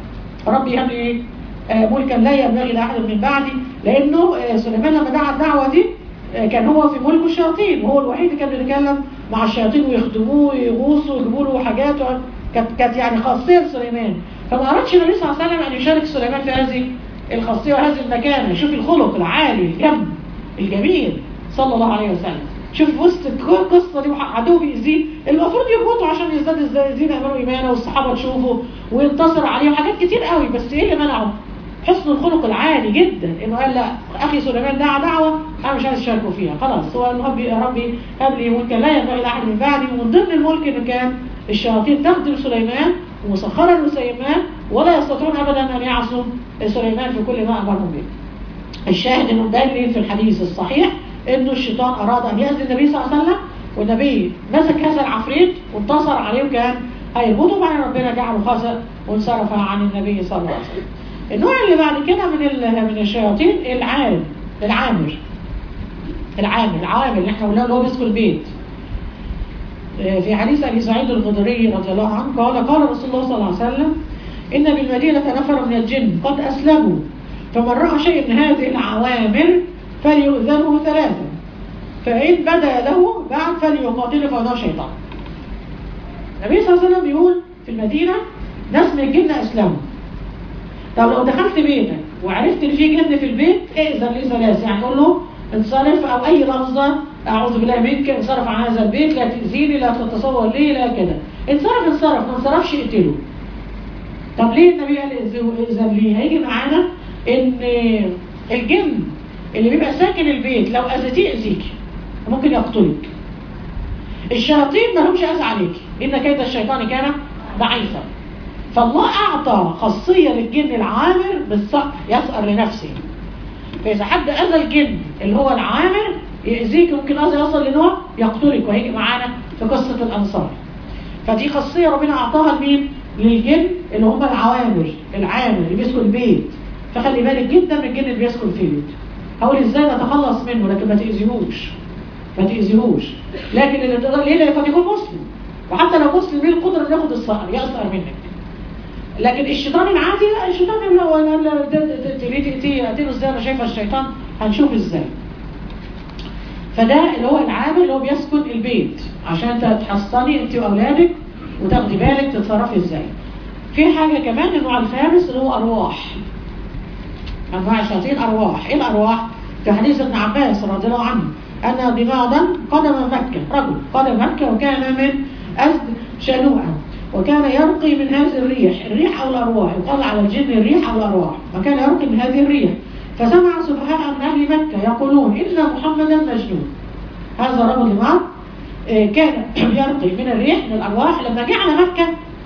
ربي هب لي ملكا لا ينبغي لاحد من بعدي لانه سليمان لما دعا الدعوه دي كان هو في ملك الشياطين وهو الوحيد اللي كان بيتكلم مع الشياطين ويخدموه ويغوصوا ويجيبوا له حاجات كانت كانت يعني خاصيه لسليمان فما ارادش النبي صلى الله عليه وسلم ان يشارك سليمان في هذه الخاصيه وهذه المكانه شوف الخلق العالي الجم الجميل صلى الله عليه وسلم شوف وسط القصه دي عدو بيأذيه المفروض يربطوا عشان يزداد الزين امانه ايمانه والصحابه تشوفه وينتصر عليه وحاجات كتير قوي بس ايه اللي منعه؟ حسن الخلق العالي جدا انه قال لا اخي سليمان دعا دعوه انا مش عايز اشاركه فيها خلاص هو انه ربي يا ربي هب لي ملكا لا ينبغي لاحد من بعدي ومن ضمن الملك انه كان الشياطين تخدم سليمان ومسخرا لسليمان ولا يستطيعون ابدا ان يعصوا سليمان في كل ما امرهم به. الشاهد انه بان في الحديث الصحيح انه الشيطان اراد ان يأذي النبي صلى الله عليه وسلم والنبي مسك هذا العفريت وانتصر عليه وكان هيربطه بعدين ربنا جعله خسر وانصرف عن النبي صلى الله عليه وسلم. النوع اللي بعد كده من من الشياطين العامل العامر العامل العامل اللي احنا قلنا اللي هو بيدخل البيت في حديث ابي سعيد الخدري رضي الله عنه قال قال رسول الله صلى الله عليه وسلم ان بالمدينه نفر من الجن قد اسلموا فمن راى شيء من هذه العوامر فليؤذنه ثلاثا فان بدا له بعد فليقاتله فهو شيطان النبي صلى الله عليه وسلم بيقول في المدينه ناس من الجن اسلموا طب لو دخلت بيتك وعرفت ان في جن في البيت ائذن لي ثلاث يعني قول له انصرف او اي لفظه اعوذ بالله منك انصرف عن هذا البيت لا تاذيني لا تتصور لي لا كده انصرف انصرف ما انصرفش اقتله طب ليه النبي قال اذن لي هيجي معانا ان الجن اللي بيبقى ساكن البيت لو اذيتيه ياذيك ممكن يقتلك الشياطين ما لهمش اذى عليك ان كيد الشيطان كان ضعيفا فالله أعطى خاصية للجن العامر بالصقر يسأر لنفسه فإذا حد أذى الجن اللي هو العامر يأذيك ممكن أذى يصل لنوع يقتلك وهيجي معانا في قصة الأنصار فدي خاصية ربنا أعطاها لمين؟ للجن اللي هم العوامر العامر اللي بيسكن البيت فخلي بالك جدا من الجن اللي بيسكن في البيت هقول ازاي نتخلص منه لكن ما تأذيهوش ما تأذيهوش لكن اللي تقدر ليه لأنه قد يكون مسلم وحتى لو مسلم ليه القدرة انه ياخد الصقر يأثر منك لكن الشيطان العادي لا الشيطان اللي هو تريد تأتيه أتيه ازاي انا شايفه الشيطان هنشوف ازاي فده اللي هو العامل اللي هو بيسكن البيت عشان تحصني انت واولادك وتاخدي بالك تتصرفي ازاي في حاجة كمان النوع الخامس اللي هو أرواح أنواع الشياطين أرواح إيه الأرواح؟ في حديث ابن عباس رضي الله عنه أن ضمادا قدم مكة رجل قدم مكة وكان من أسد شنوءا وكان يرقي من هذه الريح الريح أو الأرواح يقال على الجن الريح أو الأرواح وكان يرقي من هذه الريح فسمع سفهاء من أهل مكة يقولون إن محمدا مجنون هذا الرجل معه كان يرقي من الريح من الأرواح لما جه على مكة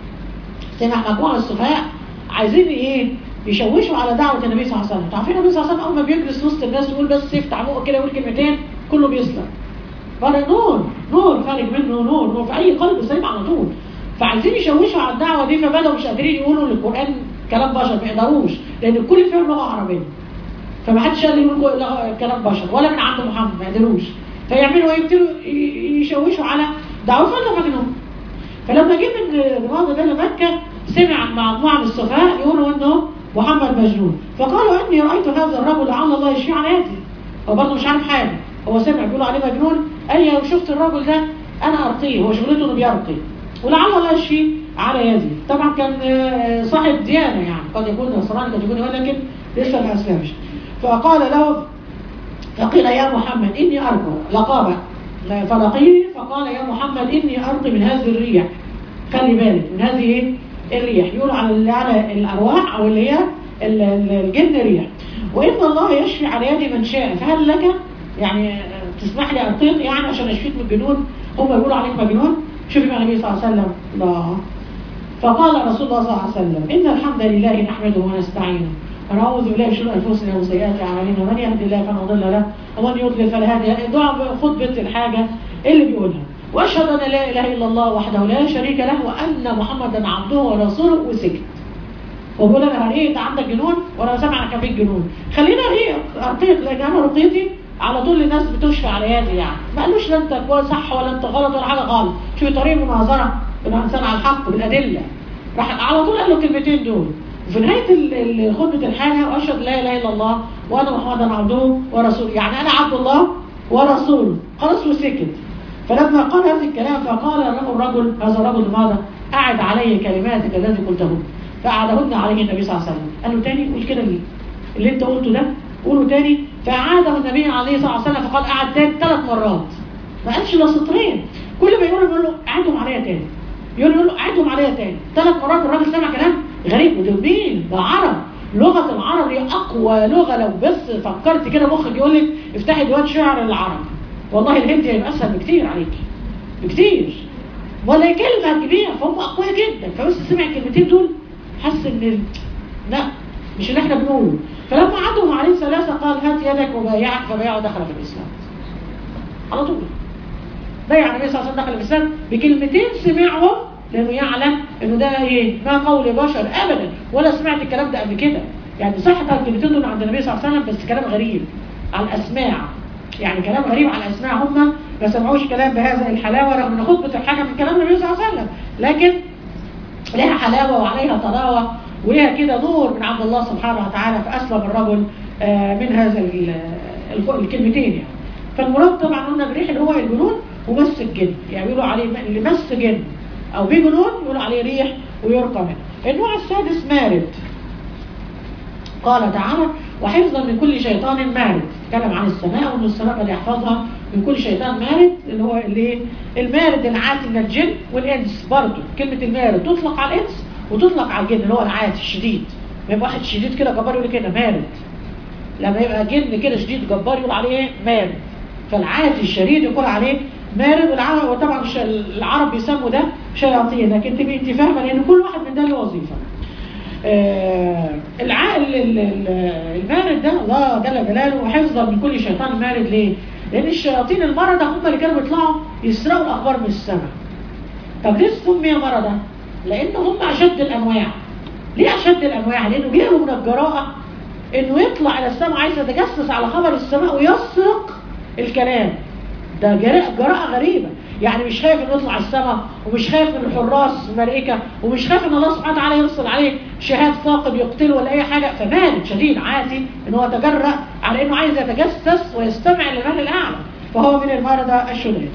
سمع مجموعة السفهاء عايزين ايه يشوشوا على دعوة النبي صلى الله عليه وسلم تعرفين النبي صلى الله عليه وسلم أول ما بيجلس وسط الناس يقول بس يفتح بقه كده يقول كلمتين كله بيسلم قال نور نور خارج منه نور نور في أي قلب سليم على طول فعايزين يشوشوا على الدعوة دي فبدأوا مش قادرين يقولوا للقرآن كلام بشر ما يقدروش لأن الكل فيهم لغة عربية فما حدش قال يقول كلام بشر ولا من عند محمد ما يقدروش فيعملوا ايه يبتدوا يشوشوا على دعوة فلا مجنون فلما جه من رمضان ده لمكة سمع مع مجموعة من السفهاء يقولوا انه محمد مجنون فقالوا اني رأيت هذا الرجل لعل الله يشفيه على يدي هو برضه مش عارف حاجة هو سمع بيقولوا عليه مجنون قال لو شفت الرجل ده انا ارقيه هو شغلته انه بيرقي ولعل الله يشفيه على يدي طبعا كان صاحب ديانة يعني قد يكون نصراني قد يكون ولكن لسه ما اسلمش فقال له فقيل يا محمد اني ارقى لقابه فلقيه فقال يا محمد إني أرقي من هذه الريح خلي بالك من هذه الريح يقول على على الأرواح أو اللي هي الجن ريح وإن الله يشفي على يد من شاء فهل لك يعني تسمح لي أرقيك يعني عشان أشفيك من الجنون هم يقولوا عليك مجنون شوفي بقى النبي صلى الله عليه وسلم لا فقال رسول الله صلى الله عليه وسلم إن الحمد لله نحمده ونستعينه ونعوذ بالله من شرور انفسنا وسيئات اعمالنا من يهد الله فلا مضل له ومن يضلل فلا هادي له دعاء خطبه الحاجه اللي بيقولها واشهد ان لا اله الا الله وحده لا شريك له وان محمدا عبده ورسوله وسكت وبقول انا ايه انت عندك جنون وانا سامع انك فيك جنون خلينا ايه ارقيك لان انا رقيتي على طول الناس بتشفى على يدي يعني ما قالوش لا انت ولا صح ولا انت غلط ولا حاجه غلط شوفي طريق مناظره الانسان على الحق بالادله راح على طول قال له الكلمتين دول وفي نهاية خطبة الحاجة وأشهد لا إله إلا الله وأنا محمدا عبده ورسوله يعني أنا عبد الله ورسوله خلاص وسكت فلما قال هذا الكلام فقال له الرجل هذا الرجل ماذا أعد علي كلماتك التي قلتهن فأعدهن عليه النبي صلى الله عليه وسلم قال له تاني قول كده اللي, اللي أنت قلته ده قوله تاني فأعاده النبي عليه الصلاة والسلام فقال أعد تاني ثلاث مرات ما قالش لا سطرين كل ما يقول له يقول له أعدهم عليا تاني يقول له أعدهم عليا تاني ثلاث مرات الراجل سمع كلام غريب ودول مين ده عرب لغة العرب هي أقوى لغة لو بس فكرت كده مخك يقول لك افتحي ديوان شعر العرب والله الهندي هيبقى أسهل بكتير عليك بكتير ولا كلمة كبيرة فهم أقوياء جدا فبس سمع الكلمتين دول حس إن لا مش اللي احنا بنقوله فلما عدهم عليه ثلاثة قال هات يدك وبايعك فبايعه دخل في الإسلام على طول بايع النبي صلى الله عليه وسلم دخل في الإسلام بكلمتين سمعهم لأنه يعلم أنه ده إيه ما قول بشر أبدا ولا سمعت الكلام ده قبل كده يعني صح الكلمتين دول عند النبي صلى الله عليه وسلم بس كلام غريب على الأسماع يعني كلام غريب على الأسماع هم ما سمعوش كلام بهذا الحلاوة رغم أن خطبة الحاجة من كلام النبي صلى الله عليه وسلم لكن لها حلاوة وعليها طراوة وليها كده نور من عند الله سبحانه وتعالى فأسلم الرجل من هذا الكلمتين يعني فالمراد طبعا قلنا بريح اللي هو الجنون ومس الجن يعني بيقولوا عليه اللي مس جن أو بجنون يقولوا عليه ريح ويرقى منه النوع السادس مارد قال تعالى وحفظا من كل شيطان مارد تكلم عن السماء وان السماء قد يحفظها من كل شيطان مارد اللي هو اللي المارد العاتي من الجن والانس برضه كلمه المارد تطلق على الانس وتطلق على الجن اللي هو العاتي الشديد ما يبقى واحد شديد كده جبار يقول كده مارد لما يبقى جن كده شديد جبار يقول عليه مارد فالعاتي الشديد يقول عليه مارد والعرب وطبعا الش- العرب بيسموا ده شياطين لكن تبقي انت فاهمه لان كل واحد من ده له وظيفه آه، العقل ال- ال- المارد ده الله جل جلاله وحفظا من كل شيطان مارد ليه؟ لان الشياطين المرضى هم اللي كانوا بيطلعوا يسرقوا الاخبار من السماء طب ليه سمي مرضى؟ لان هم اشد الانواع ليه اشد الانواع؟ لانه جاله من الجراءه انه يطلع الى السماء عايز يتجسس على خبر السماء ويسرق الكلام ده جراءة, جراءة غريبة يعني مش خايف انه يطلع السماء ومش خايف من الحراس الملائكة ومش خايف ان الله سبحانه وتعالى يرسل عليه شهاد ثاقب يقتله ولا اي حاجة فمالك شديد عاتي ان هو يتجرأ على انه عايز يتجسس ويستمع للمال الاعلى فهو من المرضى الشداد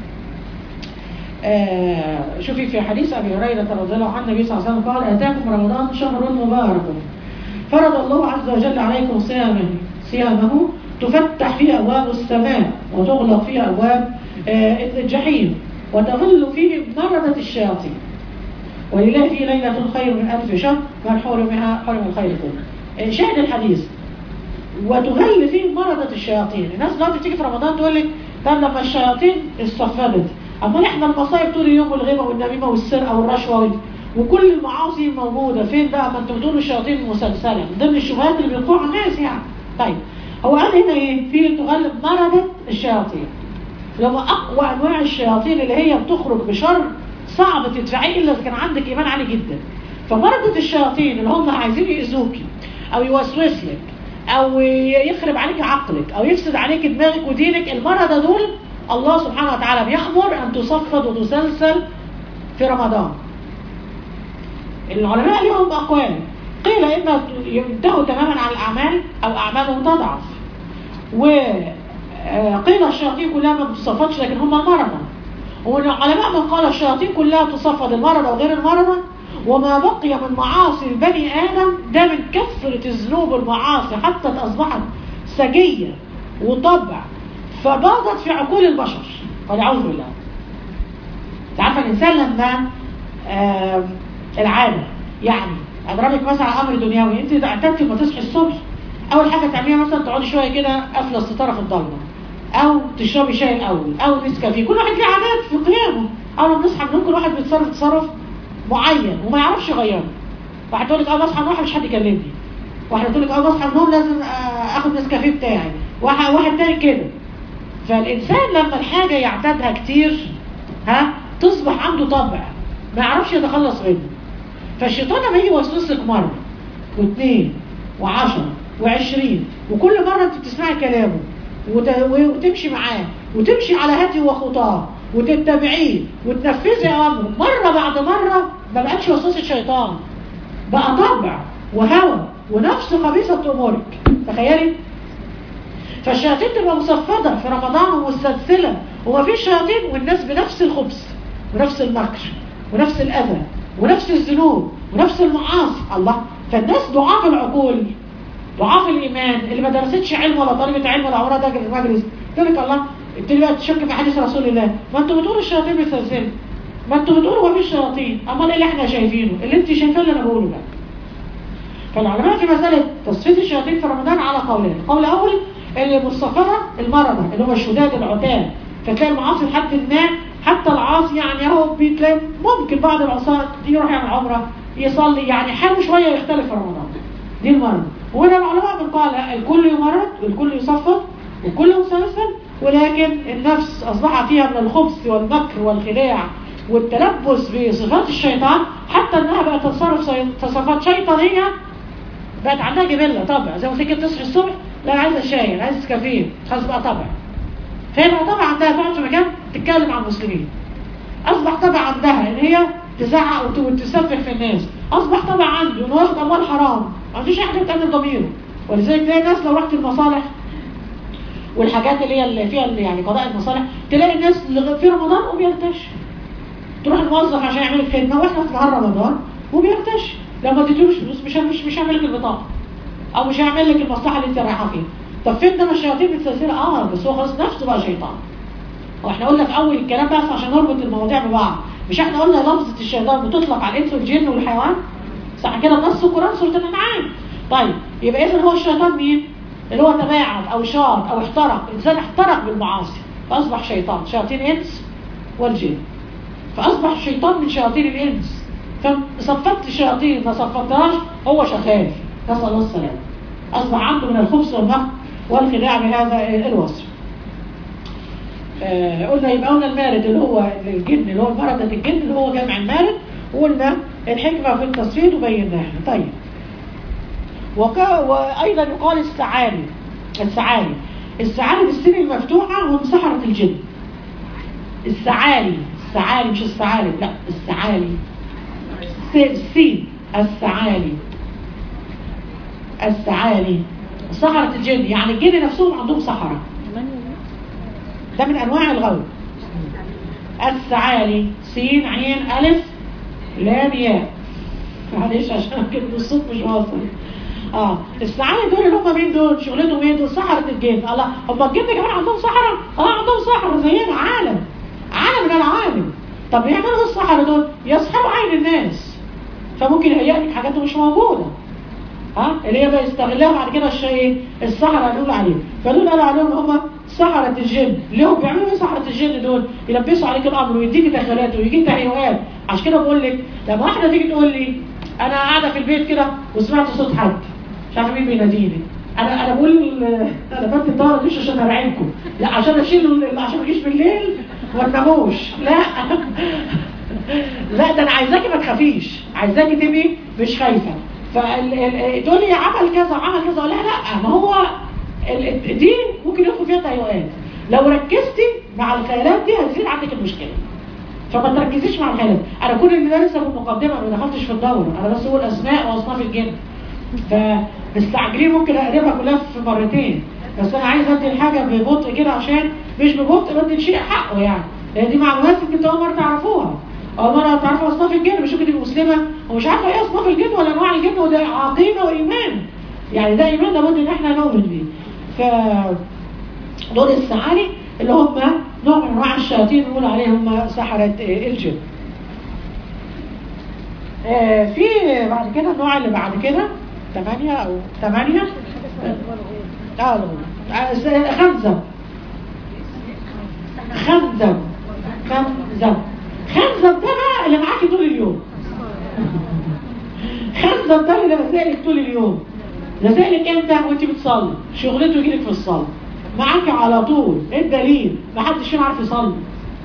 آه شوفي في حديث ابي هريره رضي الله عنه النبي صلى الله عليه وسلم قال اتاكم رمضان شهر مبارك فرض الله عز وجل عليكم صيامه صيامه تفتح فيه ابواب السماء وتغلق فيه ابواب آه الجحيم وتغل فيه مرضة الشياطين ولله فيه ليلة خير من ألف شهر من حرمها حرم الخير كله آه، شاهد الحديث وتغل فيه مرضة الشياطين الناس دلوقتي بتيجي في رمضان تقول لك طب لما الشياطين استفادت امال احنا المصايب طول اليوم والغيبه والنميمه والسرقه والرشوه وال- وكل المعاصي موجوده فين بقى ما انتوا بتقولوا الشياطين مسلسله من ضمن الشبهات اللي بيلقوها الناس يعني طيب هو قال هنا ايه في تغلب مرضة الشياطين لما اقوى انواع الشياطين اللي هي بتخرج بشر صعب تدفعيه الا اذا كان عندك ايمان عالي جدا فمرضة الشياطين اللي هم عايزين يأذوكي او يوسوس لك او يخرب عليك عقلك او يفسد عليك دماغك ودينك المرضى دول الله سبحانه وتعالى بيأمر ان تصفد وتسلسل في رمضان العلماء لهم اقوال قيل اما ينتهوا تماما عن الاعمال او اعمالهم تضعف وقيل الشياطين كلها ما بتصفدش لكن هم المرضى ومن العلماء من قال الشياطين كلها تصفد المرضى وغير المرضى وما بقي من معاصي البني آدم ده من كثرة الذنوب والمعاصي حتى أصبحت سجية وطبع فباضت في عقول البشر والعوذ بالله انت عارفه الانسان لما آه العاده يعني اضربك مثلا على امر دنيوي انت اذا اعتدتي لما تصحي الصبح اول حاجه تعمليها مثلا تقعدي شويه كده قافله الستاره في الضلمه او تشربي شاي الاول او نسكافيه كل واحد ليه عادات في قيامه اول ما بنصحى من كل واحد بيتصرف تصرف معين وما يعرفش يغيره واحد تقول لك اول ما اصحى من النوم مش حد يكلمني واحده تقول لك اول ما اصحى من النوم لازم آه، اخد نسكافيه بتاعي واحد واحد تاني كده فالإنسان لما الحاجة يعتادها كتير ها تصبح عنده طبع ما يعرفش يتخلص منه فالشيطان لما يجي يوسوسك مرة واثنين وعشرة وعشرين وكل مرة انت بتسمعي كلامه وت- وتمشي معاه وتمشي على هدي وخطاه وتتبعيه وتنفذي امره مرة بعد مرة ما بقتش وسوسة شيطان بقى طبع وهوى ونفس خبيثة امورك تخيلي فالشياطين تبقى مصفدة في رمضان ومستسلسلة ومفيش شياطين والناس بنفس الخبث ونفس المكر ونفس الأذى ونفس الذنوب ونفس المعاصي الله فالناس ضعاف العقول ضعاف الإيمان اللي ما درستش علم ولا طالبة علم ولا عمرها داخل المجلس تقول لك الله انت بقى تشك في حديث رسول الله ما انتوا بتقولوا الشياطين بتسلسل ما انتوا بتقولوا مفيش شياطين امال ايه اللي احنا شايفينه اللي انت شايفاه اللي انا بقوله ده فالعلماء في مسألة تصفية الشياطين في رمضان على قولين القول الأول اللي مصطفرة المرضى اللي هم الشداد العتاد فتلاقي المعاصي لحد ما حتى العاصي يعني اهو بتلاقي ممكن بعض العصاة يروح يعمل عمرة يصلي يعني حاله شوية يختلف في رمضان دي المرض وهنا العلماء بنقال لا، الكل يمرض والكل يصفد والكل مسلسل ولكن النفس أصبح فيها من الخبث والمكر والخداع والتلبس بصفات الشيطان حتى انها بقت تتصرف صي- تصرفات شيطانيه بقت عندها جبله طبع زي ما تيجي تصحي الصبح لا أنا عايزه شاي أنا عايزه كافيين خلاص بقى طبع فهي بقى طبع عندها تقعد في مكان تتكلم عن المسلمين اصبح طبع عندها ان هي تزعق وت- وتسفح في الناس اصبح طبع عنده انه ياخد اموال حرام ما عندوش اي حاجه بتقلل ضميره ولذلك تلاقي الناس لو رحت المصالح والحاجات اللي هي اللي فيها اللي يعني قضاء المصالح تلاقي الناس اللي في رمضان وبيرتش تروح الموظف عشان يعمل لك خدمه واحنا في نهار رمضان وبيرتش لو ما تديلوش فلوس مش مش مش هيعمل لك البطاقه او مش هيعمل لك المصلحه اللي انت رايحه فيها طب فين ده ما الشياطين متسلسله اه بس هو خلاص نفسه بقى شيطان واحنا قلنا في اول الكلام بس عشان نربط المواضيع ببعض مش احنا قلنا لفظه الشيطان بتطلق على الانس والجن والحيوان صح كده نص القران سوره الانعام طيب يبقى اذا هو الشيطان مين اللي هو تباعد او شاط او احترق انسان احترق بالمعاصي فاصبح شيطان شياطين انس والجن فاصبح الشيطان من شياطين الانس فصفت الشياطين ما صفتهاش هو شغال نسال الله السلامه اصبح عنده من الخبث والمكر والخداع بهذا الوصف آه قلنا يبقى قلنا المارد اللي هو الجن اللي هو مردة الجن اللي هو جمع المارد وقلنا الحكمة في التصفيد وبيناها طيب وكا وأيضا يقال السعالي السعالي السعالي بالسين المفتوحة هم سحرة الجن السعالي السعالي مش السعالي لا السعالي السين السعالي السعالي سحرة الجن يعني الجن نفسهم عندهم سحرة ده من أنواع الغول السعالي سين عين ألف لام ياء معلش عشان كده الصوت مش واصل اه السعالي دول اللي هم مين دول شغلتهم ايه دول سحرة الجن الله هم الجن كمان عندهم سحرة اه عندهم سحرة زينا عالم عالم من العالم طب يعملوا ايه السحرة دول يسحروا عين الناس فممكن يهيئ لك حاجات مش موجوده ها اللي هي بقى يستغلها بعد كده الشيء السحرة اللي يقولوا عليه فدول قالوا عليهم هم سحرة الجن ليهم بيعملوا ايه سحرة الجن دول يلبسوا عليك الامر ويديك دخلات ويجيك تهيؤات عشان كده بقول لك لما واحده تيجي تقول لي انا قاعده في البيت كده وسمعت صوت حد مش عارفه مين بيناديني انا انا بقول انا بدي الطاره مش عشان ارعبكم لا عشان اشيل عشان ما اجيش بالليل وما تناموش لا لا ده انا عايزاكي ما تخافيش عايزاكي تبقي مش خايفه فتقول لي عمل كذا عمل كذا لا لا ما هو دي ممكن يدخل فيها تهيؤات لو ركزتي مع الخيالات دي هتزيد عندك المشكله فما تركزيش مع الخيالات انا كل اللي ده لسه في المقدمه انا ما دخلتش في الدوره انا بس بقول اسماء واصناف الجن فمستعجلين ممكن اقلبها كلها في مرتين بس انا عايز ادي الحاجه ببطء كده عشان مش ببطء بدي الشيء حقه يعني لان دي معلومات يمكن اول مره تعرفوها اول مره تعرفوا اصناف الجن مش ممكن تبقى مسلمه ومش عارفه ايه اصناف الجن ولا انواع الجن وده عقيده وايمان يعني ده ايمان لابد ان احنا نؤمن بيه ف دول السعالي اللي هم نوع من انواع الشياطين بنقول عليهم سحرة الجن في بعد كده النوع اللي بعد كده ثمانية أو ثمانية اه خمسة خمسة خمسة خمسة ده بقى اللي معاكي طول اليوم خمسة ده اللي بسألك طول اليوم بسألك امتى وانت بتصلي شغلته يجيلك في الصلاة معاك على طول ايه الدليل ما حدش فينا عارف يصلي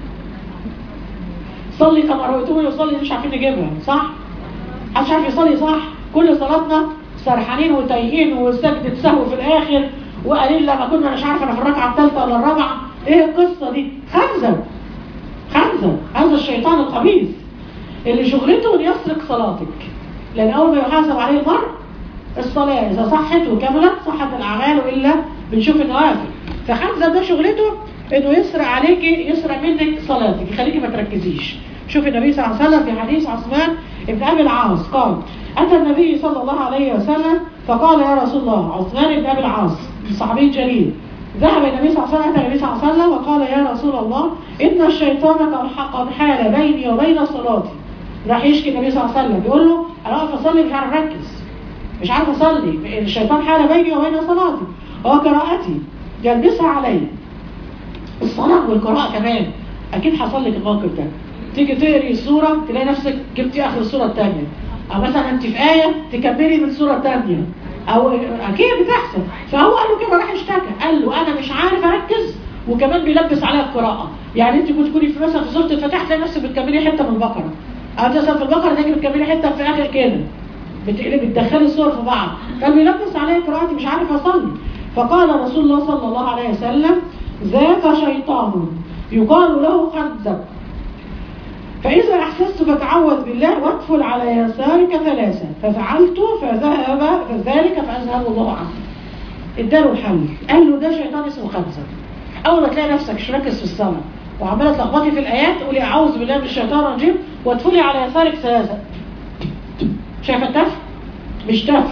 صلي كما رأيتم يصلي مش عارفين نجيبها صح محدش عارف يصلي صح كل صلاتنا سرحانين وتايهين وسجدة سهو في الاخر وقليل لما كنا مش عارفه انا في الركعه الثالثه ولا الرابعه ايه القصه دي خمسه خمسه هذا الشيطان الخبيث اللي شغلته ان يسرق صلاتك لان اول ما يحاسب عليه المرء الصلاه اذا صحت وكملت صحت الاعمال والا بنشوف النوافل فخمسه ده شغلته انه يسرق عليكي يسرق منك صلاتك يخليكي ما تركزيش شوف النبي صلى الله عليه وسلم في حديث عثمان ابن ابي العاص قال اتى النبي صلى الله عليه وسلم فقال يا رسول الله عثمان بن ابي العاص صحابي جليل ذهب النبي صلى الله عليه وسلم اتى النبي صلى الله عليه وسلم وقال يا رسول الله ان الشيطان قد حال بيني وبين صلاتي راح يشكي النبي صلى الله عليه وسلم بيقول له انا واقف اصلي مش عارف اركز مش عارف اصلي الشيطان حال بيني وبين صلاتي وقراءتي يلبسها علي الصلاة والقراءة كمان أكيد حصل لك الموقف ده تيجي تقري السورة تلاقي نفسك جبتي آخر السورة الثانية أو مثلا أنت في آية تكملي من سورة ثانية أو أكيد بتحصل فهو قال له كده راح اشتكى قال له أنا مش عارف أركز وكمان بيلبس عليها القراءة يعني أنت كنت تكوني في مثلا في سورة الفتح تلاقي نفسك بتكملي حتة من البقرة أو مثلا في البقرة تيجي بتكملي حتة في آخر كده بتقلبي بتدخلي الصور في بعض كان بيلبس عليها قراءتي مش عارف أصلي فقال رسول الله صلى الله عليه وسلم ذاك شيطان يقال له خنزب فإذا أحسست فتعوذ بالله وادخل على يسارك ثلاثة ففعلت فذهب فذلك فأذهب الله عنه اداله الحل قال له ده شيطان اسمه خنزب أول ما تلاقي نفسك مش مركز في الصلاة وعمالة تلخبطي في الآيات قولي أعوذ بالله من الشيطان الرجيم وادخلي على يسارك ثلاثة شايفة التف؟ مش تف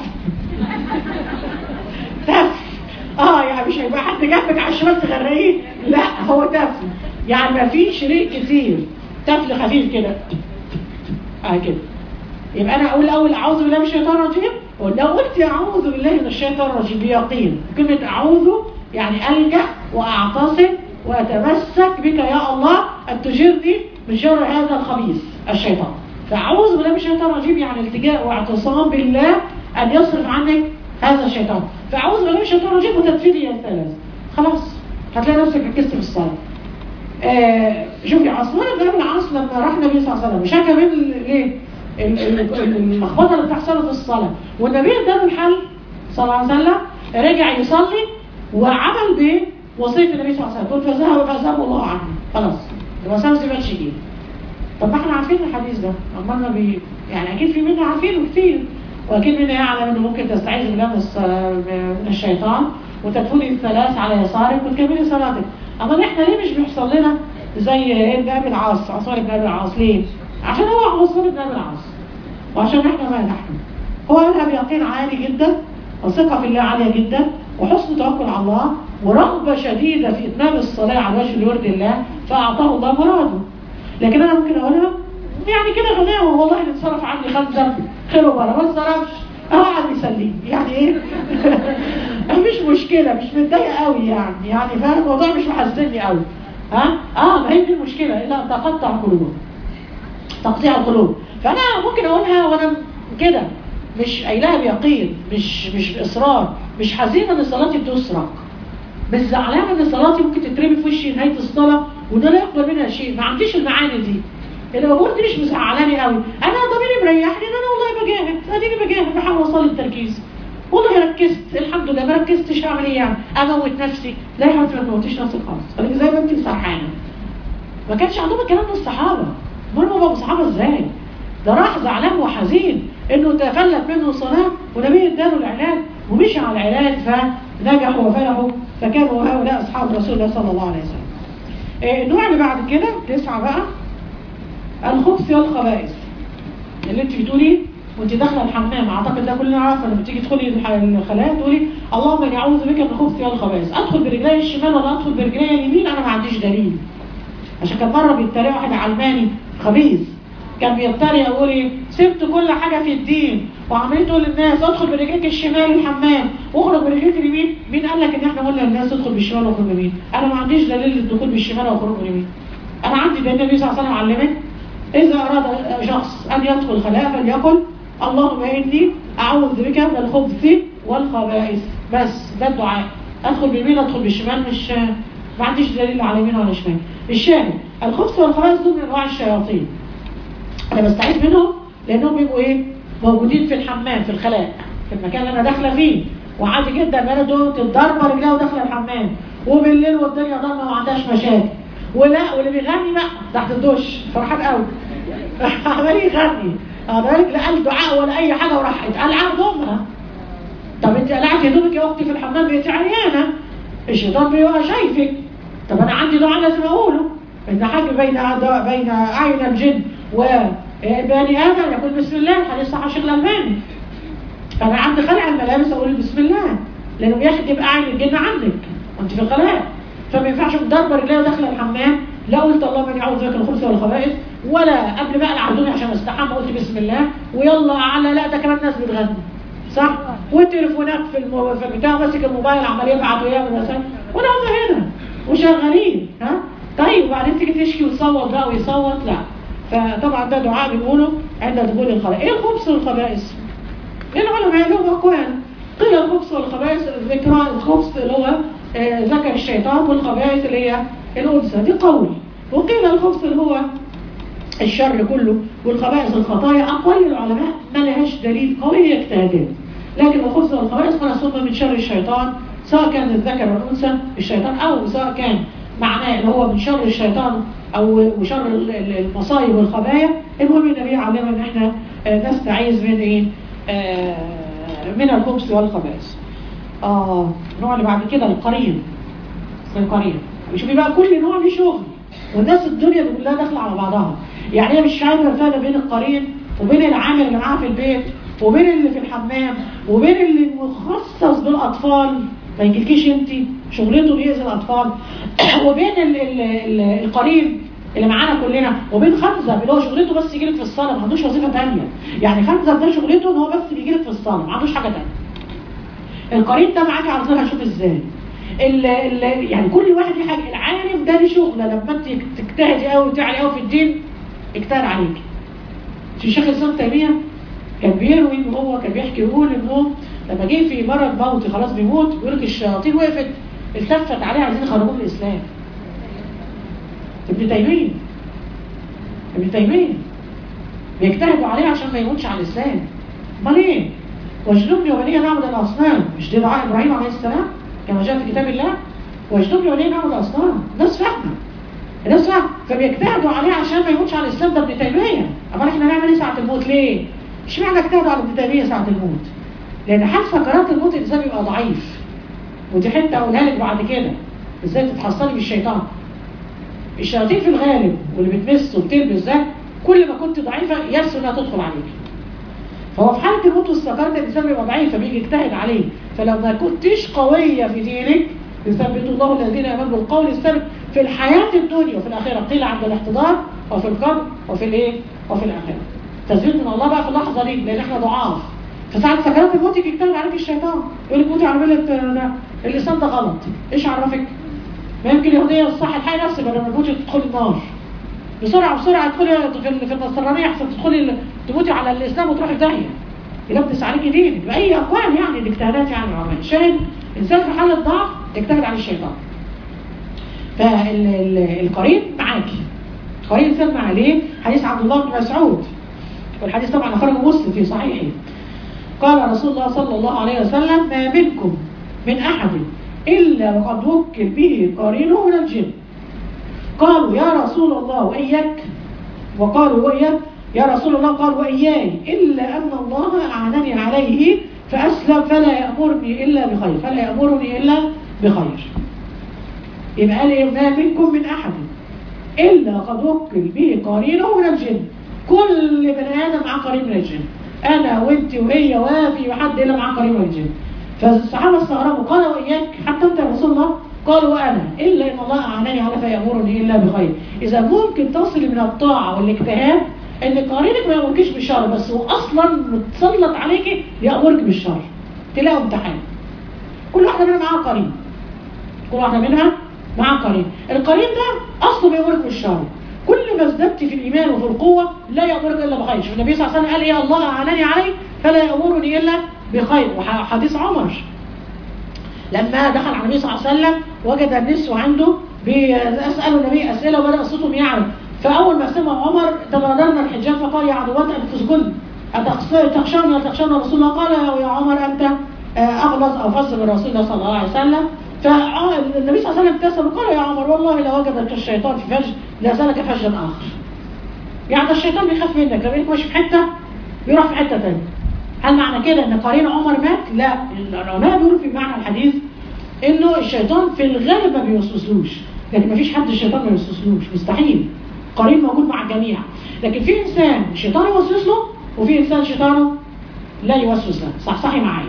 تف اه يعني مش هيبقى حد جنبك على الشمال تغرقيه لا هو تفل يعني ما فيش ريق كتير تفل خفيف كده اه كده يبقى انا اقول الاول اعوذ بالله من الشيطان الرجيم ولو قلت اعوذ بالله من الشيطان الرجيم بيقين كلمه اعوذ يعني الجا واعتصم وأتمسك بك يا الله أن تجرني من شر هذا الخبيث الشيطان فأعوذ بالله من الشيطان الرجيم يعني التجاء واعتصام بالله أن يصرف عنك هذا الشيطان فأعوذ بالله من الشيطان الرجيم وتدفيني يا ثلاث خلاص هتلاقي نفسك ركزت في الصلاة آه شوفي عثمان بن ابي العاص لما راح النبي صلى الله عليه وسلم شكى من الايه اللخبطه اللي بتحصل في الصلاه والنبي اداله الحل صلى الله عليه وسلم رجع يصلي وعمل بوصيه النبي صلى الله عليه وسلم قلت فذهب فذهب الله عنه خلاص الوسام ما تبقاش يجي طب ما احنا عارفين الحديث ده امال بي يعني اكيد في منا عارفينه كتير واكيد منا يعلم انه ممكن تستعيذ بالله من الشيطان وتدخلي الثلاث على يسارك وتكملي صلاتك اما احنا ليه مش بيحصل لنا زي ابن ابي العاص عثمان بن ابي العاص ليه؟ عشان هو عثمان بن ابي العاص وعشان احنا ما نحن هو قالها بيقين عالي جدا وثقه في الله عاليه جدا وحسن توكل على الله ورغبه شديده في اتمام الصلاه على وجه الورد الله فاعطاه الله مراده لكن انا ممكن اقولها يعني كده غناه والله اللي اتصرف عني خمسه خير وبركه ما اتصرفش اه قاعد يسليني يعني ايه مش مشكله مش متضايقه قوي يعني يعني فاهم الموضوع مش محزنني قوي ها اه ما هي دي المشكله الا ان تقطع القلوب تقطيع القلوب فانا ممكن اقولها وانا كده مش قايلها بيقين مش مش باصرار مش حزينه ان صلاتي بتسرق مش زعلانه ان صلاتي ممكن تترمي في وشي نهايه الصلاه وده لا يقبل منها شيء ما عنديش المعاني دي الامور دي مش مزعلاني قوي انا ضميري مريحني ان انا والله بجاهد اديني بجاهد بحاول اوصل التركيز والله ركزت الحمد لله ما ركزتش اعمل ايه يعني اموت نفسي لا يا حبيبتي ما تموتيش نفسك خالص خليكي زي ما انت سرحانه ما كانش عندهم الكلام ده الصحابه امال هم بقوا صحابه ازاي ده راح زعلان وحزين انه تفلت منه الصلاه والنبي اداله العلاج ومشي على العلاج فنجحوا وفلحوا فكانوا هؤلاء اصحاب رسول الله صلى الله عليه وسلم. النوع اللي بعد كده تسعه بقى الخبث والخبائث اللي انت بتقولي وانت داخله الحمام اعتقد ده كلنا عارفه لما تيجي تدخلي الخلايا تقولي اللهم اني اعوذ بك من الخبث والخبائث ادخل برجلي الشمال ولا ادخل برجلي اليمين انا ما عنديش دليل عشان كان مره بيتريق واحد علماني خبيث كان بيتريق يقول ايه سبت كل حاجه في الدين وعمالين تقول للناس ادخل برجليك الشمال الحمام واخرج برجليك اليمين مين قال لك ان احنا قلنا للناس ادخل بالشمال واخرج باليمين انا ما عنديش دليل للدخول بالشمال والخروج باليمين انا عندي دليل النبي صلى الله عليه وسلم علمني إذا أراد شخص أن يدخل خلاء فليقل اللهم إني أعوذ بك من الخبث والخبائث بس ده الدعاء أدخل باليمين أدخل بالشمال مش ما عنديش دليل على يمين ولا شمال الشاهد الخبث والخبائث دول من أنواع الشياطين أنا بستعيذ منهم لأنهم بيبقوا إيه موجودين في الحمام في الخلاء في المكان اللي أنا داخلة فيه وعادي جدا ما أنا دول تتضرب رجلها وداخلة الحمام وبالليل والدنيا ضلمة وما عندهاش مشاكل ولا واللي بيغني بقى تحت الدش فرحان قوي عمال يغني بالك لا قال دعاء ولا اي حاجه وراح اتقلع هدومها طب انت قلعتي هدومك يا اختي في الحمام بقيتي عريانه الشيطان بيبقى شايفك طب انا عندي دعاء لازم اقوله ان حاجه بين بين اعين الجن وبني ادم يقول بسم الله حديث صح الشيخ الالباني فانا عندي خلع الملابس اقول بسم الله لانه بيخدم اعين الجن عندك وانت في الخلاء فما ينفعش ضربه رجليه وداخله الحمام لا قلت اللهم اني اعوذ بك من الخبث والخبائث ولا قبل بقى العدوني عشان استحمى قلت بسم الله ويلا على لا ده كمان ناس بتغني صح والتليفونات في المو... في البتاع ماسك الموبايل عمال يبعت ويعمل رسائل وانا هم هنا وشغالين ها طيب وبعدين تيجي تشكي وتصوت بقى ويصوت لا فطبعا ده دعاء بنقوله عند دخول الخلاء ايه الخبث والخبائث؟ العلماء لهم اقوال قيل الخبث والخبائث ذكرى الخبث اللي هو آه ذكر الشيطان والخبائث اللي هي الانثى دي قول وقيل الخبث اللي هو الشر كله والخبائث الخطايا أقوال العلماء ما لهاش دليل قوي يجتهدون لكن الخبث والخبائث خلاص هم من شر الشيطان سواء كان الذكر والأنثى الشيطان أو سواء كان معناه اللي هو من شر الشيطان أو وشر المصايب والخبايا المهم النبي علمنا إن إحنا نستعيذ من إيه؟ آه من الخبث والخبائث. آه النوع اللي بعد كده القرين القرين شوفي بقى كل نوع له شغل والناس الدنيا دي كلها داخله على بعضها يعني هي مش عارفه الفرق بين القرين وبين العامل اللي معاها في البيت وبين اللي في الحمام وبين اللي مخصص بالاطفال ما يجيلكيش انت شغلته بيأذي الاطفال وبين ال ال ال القرين اللي معانا كلنا وبين خمزه اللي هو شغلته بس يجيلك في الصلاه ما عندوش وظيفه ثانيه يعني خمزه ده شغلته ان هو بس بيجيلك في الصلاه ما عندوش حاجه ثانيه القرين ده معاكي على طول هشوف ازاي ال ال يعني كل واحد ليه حاجه العالم ده ليه شغله لما انت تجتهدي قوي وتعلي قوي في الدين اجتهد عليك في شيخ الاسلام تيميه كان بيروي ان هو كان بيحكي يقول ان هو لما جه في مرض موت خلاص بيموت بيقول لك الشياطين وقفت التفت عليه عايزين يخرجوه من الاسلام ابن تيميه ابن تيميه بيجتهدوا عليه عشان ما يموتش على الاسلام امال ايه؟ واجنبني وبني نعبد الاصنام مش دي دعاء ابراهيم عليه السلام كما جاء في كتاب الله واجنبني وبني نعبد الاصنام ناس فاهمه الناس فاهمه فبيجتهدوا عليه عشان ما يموتش على الاسلام ده ابن تيميه امال احنا نعمل ايه ساعه الموت ليه؟ اشمعنى اجتهدوا على ابن تيميه ساعه الموت؟ لان حال سكرات الموت الانسان بيبقى ضعيف ودي حته اقولها لك بعد كده ازاي تتحصلي بالشيطان الشياطين في الغالب واللي بتمس وبتلبس ده كل ما كنت ضعيفه يسهل انها تدخل عليك فهو في حاله الموت والسكرات الانسان بيبقى ضعيف فبيجي يجتهد عليه فلو ما كنتش قويه في دينك يثبت الله الذين امنوا بالقول الثابت في الحياه الدنيا وفي الاخره قيل عند الاحتضار وفي القبر وفي الايه وفي الاخره تثبيت من الله بقى في اللحظه دي لان احنا ضعاف فساعة سكرات الموت يجي يجتهد عليك الشيطان يقول لك موتي على ملة اللسان ده غلط ايش عرفك؟ ما يمكن يهودية الصح تحقي نفسك لما تموتي تدخلي النار بسرعة بسرعة تدخلي في في النصرانية احسن تدخلي تموتي على الاسلام وتروحي في داهية يلبس عليكي دينك بأي أقوال يعني الاجتهادات يعني العلماء شاهد إنسان في حالة ضعف يجتهد على الشيطان فالقرين معاكي قرين سمع عليه حديث عبد الله بن مسعود والحديث طبعا أخرجه مسلم في صحيحه قال رسول الله صلى الله عليه وسلم ما منكم من أحد إلا وقد وكل به قرينه من الجن قالوا يا رسول الله وإياك وقالوا وإياك يا رسول الله قال وإياي إلا أن الله أعانني عليه فأسلم فلا يأمرني إلا بخير فلا يأمرني إلا بخير يبقى قال إيه ما منكم من أحد إلا قد وكل به قرينه من الجن كل بني آدم معاه قرين من الجن أنا وأنت وهي وافي وحد إلا معاه قرين من الجن فالصحابة استغربوا قال وإياك حتى أنت يا رسول الله قال وأنا إلا إن الله أعانني على فيأمرني إلا بخير إذا ممكن تصل من الطاعة والاجتهاد ان قرينك ما يامركيش بالشر بس هو اصلا متسلط عليكي يامرك بالشر تلاقوا امتحان كل واحده منها معاها قرين كل واحده منها معاها قرين القرين ده اصله بيامرك بالشر كل ما ازددت في الايمان وفي القوه لا يامرك الا بخير شوف النبي صلى الله عليه وسلم قال يا الله اعانني عليه فلا يامرني الا بخير وحديث عمر لما دخل على النبي صلى الله عليه وسلم وجد النسوة عنده بيسألوا النبي أسئلة وبدأ صوتهم يعلم فأول ما سمع عمر تبادرنا الحجاب فقال يا عدوات أنفسكن تخشون ولا تخشون رسول الله قال يا عمر أنت أغلظ أو فز من رسول الله صلى الله عليه وسلم فالنبي صلى الله عليه وسلم ابتسم وقال يا عمر والله لو وجدك الشيطان في فج لسلك فجا آخر يعني الشيطان بيخاف منك لما يبقى ماشي في حتة بيروح في حتة ثانيه هل معنى كده ان قرين عمر مات؟ لا العلماء بيقولوا في معنى الحديث انه الشيطان في الغالب ما بيوسوسلوش لكن ما فيش حد الشيطان ما يوسوسلوش مستحيل قرين موجود مع الجميع لكن في انسان الشيطان يوسوس له وفي انسان شيطانه لا يوسوس له صحصحي معايا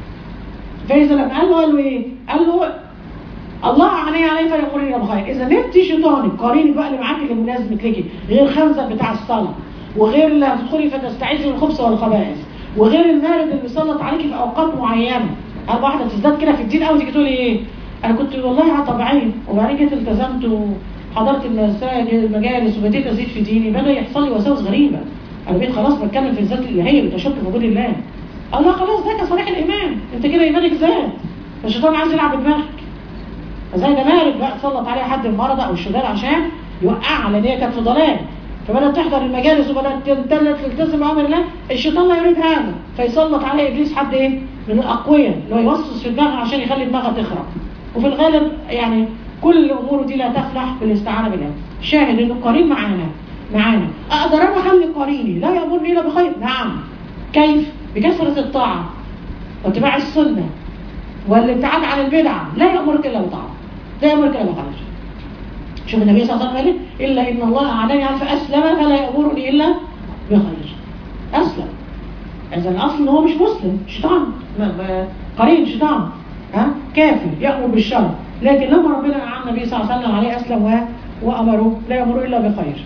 فاذا لما قال له قال له ايه؟ قال له الله عليه عليه فيقول لي بخير اذا نمت شيطانك قرينك بقى اللي معاك اللي ملازمك ليكي غير خمسه بتاع الصلاه وغير اللي هتدخلي فتستعيذي من الخبث والخبائث وغير المارد اللي بيسلط عليكي في اوقات معينه هل واحده تزداد كده في الدين قوي تيجي تقولي ايه انا كنت والله على طبيعيه وبعدين جيت التزمت وحضرت المساجد المجالس وبديت ازيد في ديني بدا يحصل لي وساوس غريبه انا بقيت خلاص بتكلم في الذات الالهيه بتشك في وجود الله الله خلاص ده صريح الايمان انت كده ايمانك زاد فالشيطان عايز يلعب بدماغك فزي ده مارد بقى تسلط عليه حد المرضى او الشغال عشان يوقعها لان هي كانت في ضلال فبدأت تحضر المجالس وبدأت تلتزم بأمر الله الشيطان لا يريد هذا فيسلط عليه إبليس حد إيه من الأقوياء اللي هو يوسوس في دماغه عشان يخلي دماغها تخرب وفي الغالب يعني كل أموره دي لا تفلح بالاستعانة بالله شاهد إنه قرين معانا معانا أقدر أنا أخلي قريني لا يأمرني إلا بخير نعم كيف بكثرة الطاعة واتباع السنة والابتعاد عن البدعة لا يأمرك إلا بطاعة لا يأمرك إلا بخير شوف النبي صلى الله عليه وسلم قال إلا إن الله أعلاني على فأسلم فلا يأمرني إلا بخير أسلم إذا الأصل هو مش مسلم شيطان قرين شيطان ها كافر يأمر بالشر لكن لما ربنا أعان النبي صلى الله عليه وسلم عليه أسلم وأمره لا يأمر إلا بخير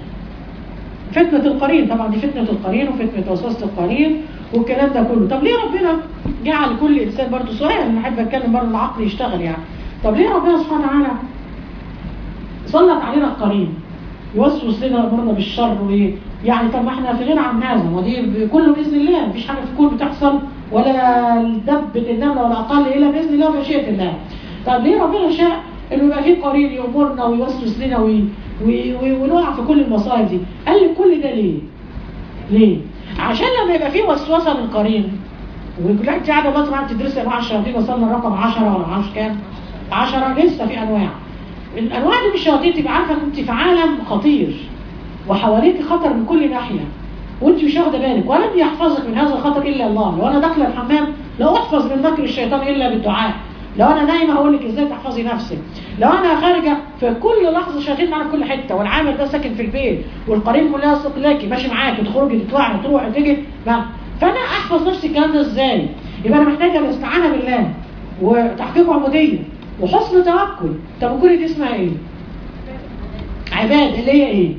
فتنة القرين طبعا دي فتنة القرين وفتنة وسوسة القرين والكلام ده كله طب ليه ربنا جعل كل إنسان برضه سؤال أنا أحب أتكلم برضه العقل يشتغل يعني طب ليه ربنا سبحانه وتعالى سلط علينا القرين يوسوس لنا امرنا بالشر وايه يعني طب ما احنا في غنى عن هذا ودي كله باذن الله مفيش حاجه في الكون بتحصل ولا دبه النمله ولا اقل الا باذن الله ومشيئه الله طب ليه ربنا شاء انه يبقى في قرين يامرنا ويوسوس لنا وي وي وي ونقع في كل المصائب دي قال لي كل ده ليه؟ ليه؟ عشان لما يبقى في وسوسه من قرين وكلها انت قاعده بس معاك تدرسي انواع الشياطين وصلنا الرقم 10 ولا معرفش كام 10 لسه في انواع الانواع دي من الشياطين تبقى عارفه انت في عالم خطير وحواليك خطر من كل ناحيه وانت مش واخده بالك ولن يحفظك من هذا الخطر الا الله لو انا داخله الحمام لا احفظ من مكر الشيطان الا بالدعاء لو انا نايمه هقول لك ازاي تحفظي نفسك لو انا خارجه في كل لحظه شياطين معانا في كل حته والعامل ده ساكن في البيت والقريب ملاصق لك ماشي معاك تخرجي تطلعي تروحي تيجي ما فانا احفظ نفسي الكلام ده ازاي يبقى انا محتاجه الاستعانه بالله وتحقيق عبوديه وحسن توكل توكلي دي اسمها ايه عباد اللي هي ايه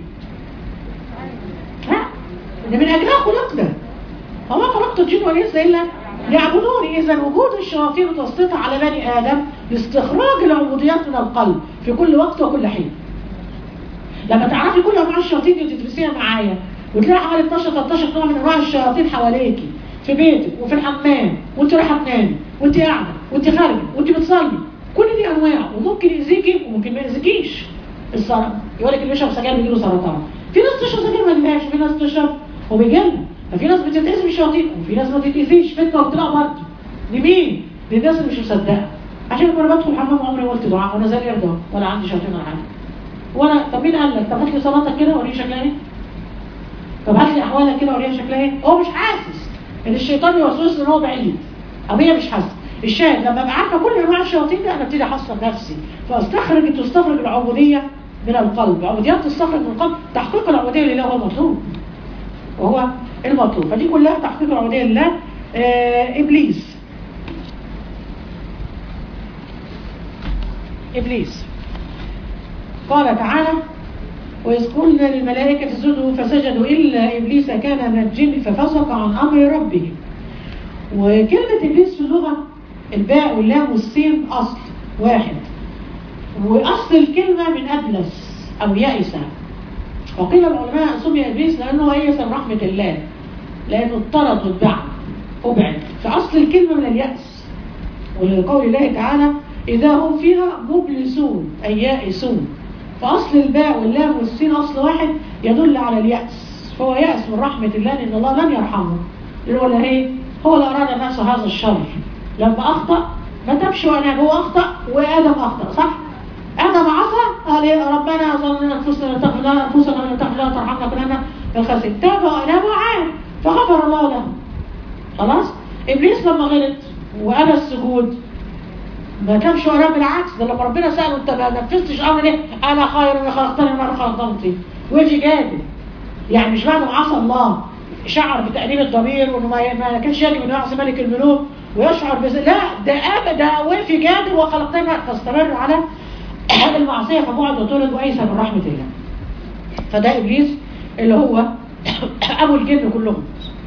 لا ده من اجلها خلقنا وما خلقت الجن والانس الا ليعبدوني اذا وجود الشياطين متوسطه على بني ادم لاستخراج العبوديات من القلب في كل وقت وكل حين لما تعرفي كل انواع الشياطين دي وتدرسيها معايا وتلاقي حوالي 12 13 نوع من انواع الشياطين حواليكي في بيتك وفي الحمام وانت رايحه تنامي وانت قاعده وانت خارجه وانت بتصلي كل دي انواع وممكن يأذيكي وممكن ما يأذيكيش السرطان يقول لك اللي بيشرب سجاير بيجيله سرطان في ناس تشرب سجاير ما يجيلهاش وفي ناس تشرب وبيجيلها ففي ناس بتتأذي من الشياطين وفي ناس ما تتأذيش فتنه وابتلاء برضه لمين؟ للناس اللي مش مصدقه عشان كده انا بدخل الحمام عمري ما قلت دعاء وانا زي القرد ولا عندي شياطين ولا حاجه وانا طب مين قال لك؟ طب هات لي صلاتك كده وريني شكلها ايه؟ طب هات لي احوالك كده وريني شكلها ايه؟ هو مش حاسس ان الشيطان يوسوس ان هو بعيد او هي مش حاسه الشاهد لما ابقى عارفه كل انواع الشياطين ده انا ابتدي احصن نفسي فاستخرج تستخرج العبوديه من القلب عبوديات تستخرج من القلب تحقيق العبوديه لله هو المطلوب وهو المطلوب فدي كلها تحقيق العبوديه لله آه ابليس ابليس قال تعالى وإذ قلنا للملائكة اسجدوا فسجدوا إلا إبليس كان من الجن ففسق عن أمر ربه وكلمة إبليس في اللغة الباء واللام والسين أصل واحد وأصل الكلمة من أبلس أو يائسة وقيل العلماء سمي إبليس لأنه يئس من رحمة الله لأنه اضطرد واتبع أبعد فأصل الكلمة من اليأس ولقول الله تعالى إذا هم فيها مبلسون أي يائسون فأصل الباء واللام والسين أصل واحد يدل على اليأس فهو يأس من رحمة الله لأن الله لن يرحمه يقول ايه هو اللي أراد نفسه هذا الشر لما أخطأ ما تبش وأنا هو أخطأ وآدم أخطأ صح؟ آدم عصى قال إيه ربنا ظلمنا أنفسنا تغفر لنا أنفسنا ولا تغفر لنا ترحمنا كلنا الخاسرين تاب وأناب وعاد فغفر الله له خلاص؟ إبليس لما غلط وأبى السجود ما كانش وراه بالعكس ده لما ربنا سأله انت ما نفذتش امر ليه؟ انا خير من خلقتني من نار خلقتني طين ويجي جادل يعني مش بعد ما عصى الله شعر بتأنيب الضمير وانه ما ما كانش يجب انه يعصي ملك الملوك ويشعر بز... لا ده ابدا وقف جادل وخلقتني من فاستمر على هذه المعصيه فبعد وطرد وايسى من رحمه الله فده ابليس اللي هو ابو الجن كلهم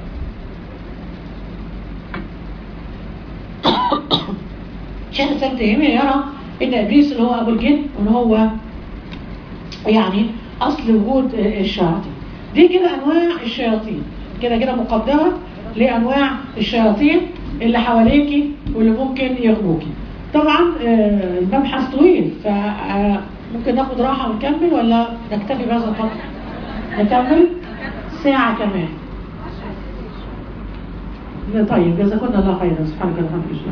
شيخ الإسلام تيمية يرى إن إبليس اللي هو أبو الجن وإن هو يعني أصل وجود الشياطين دي كده أنواع الشياطين كده كده مقدمة لأنواع الشياطين اللي حواليكي واللي ممكن يغموكي طبعا المبحث طويل فممكن ناخد راحة ونكمل ولا نكتفي بهذا القدر نكمل ساعة كمان طيب جزاكم الله خيرا سبحانك اللهم وبحمدك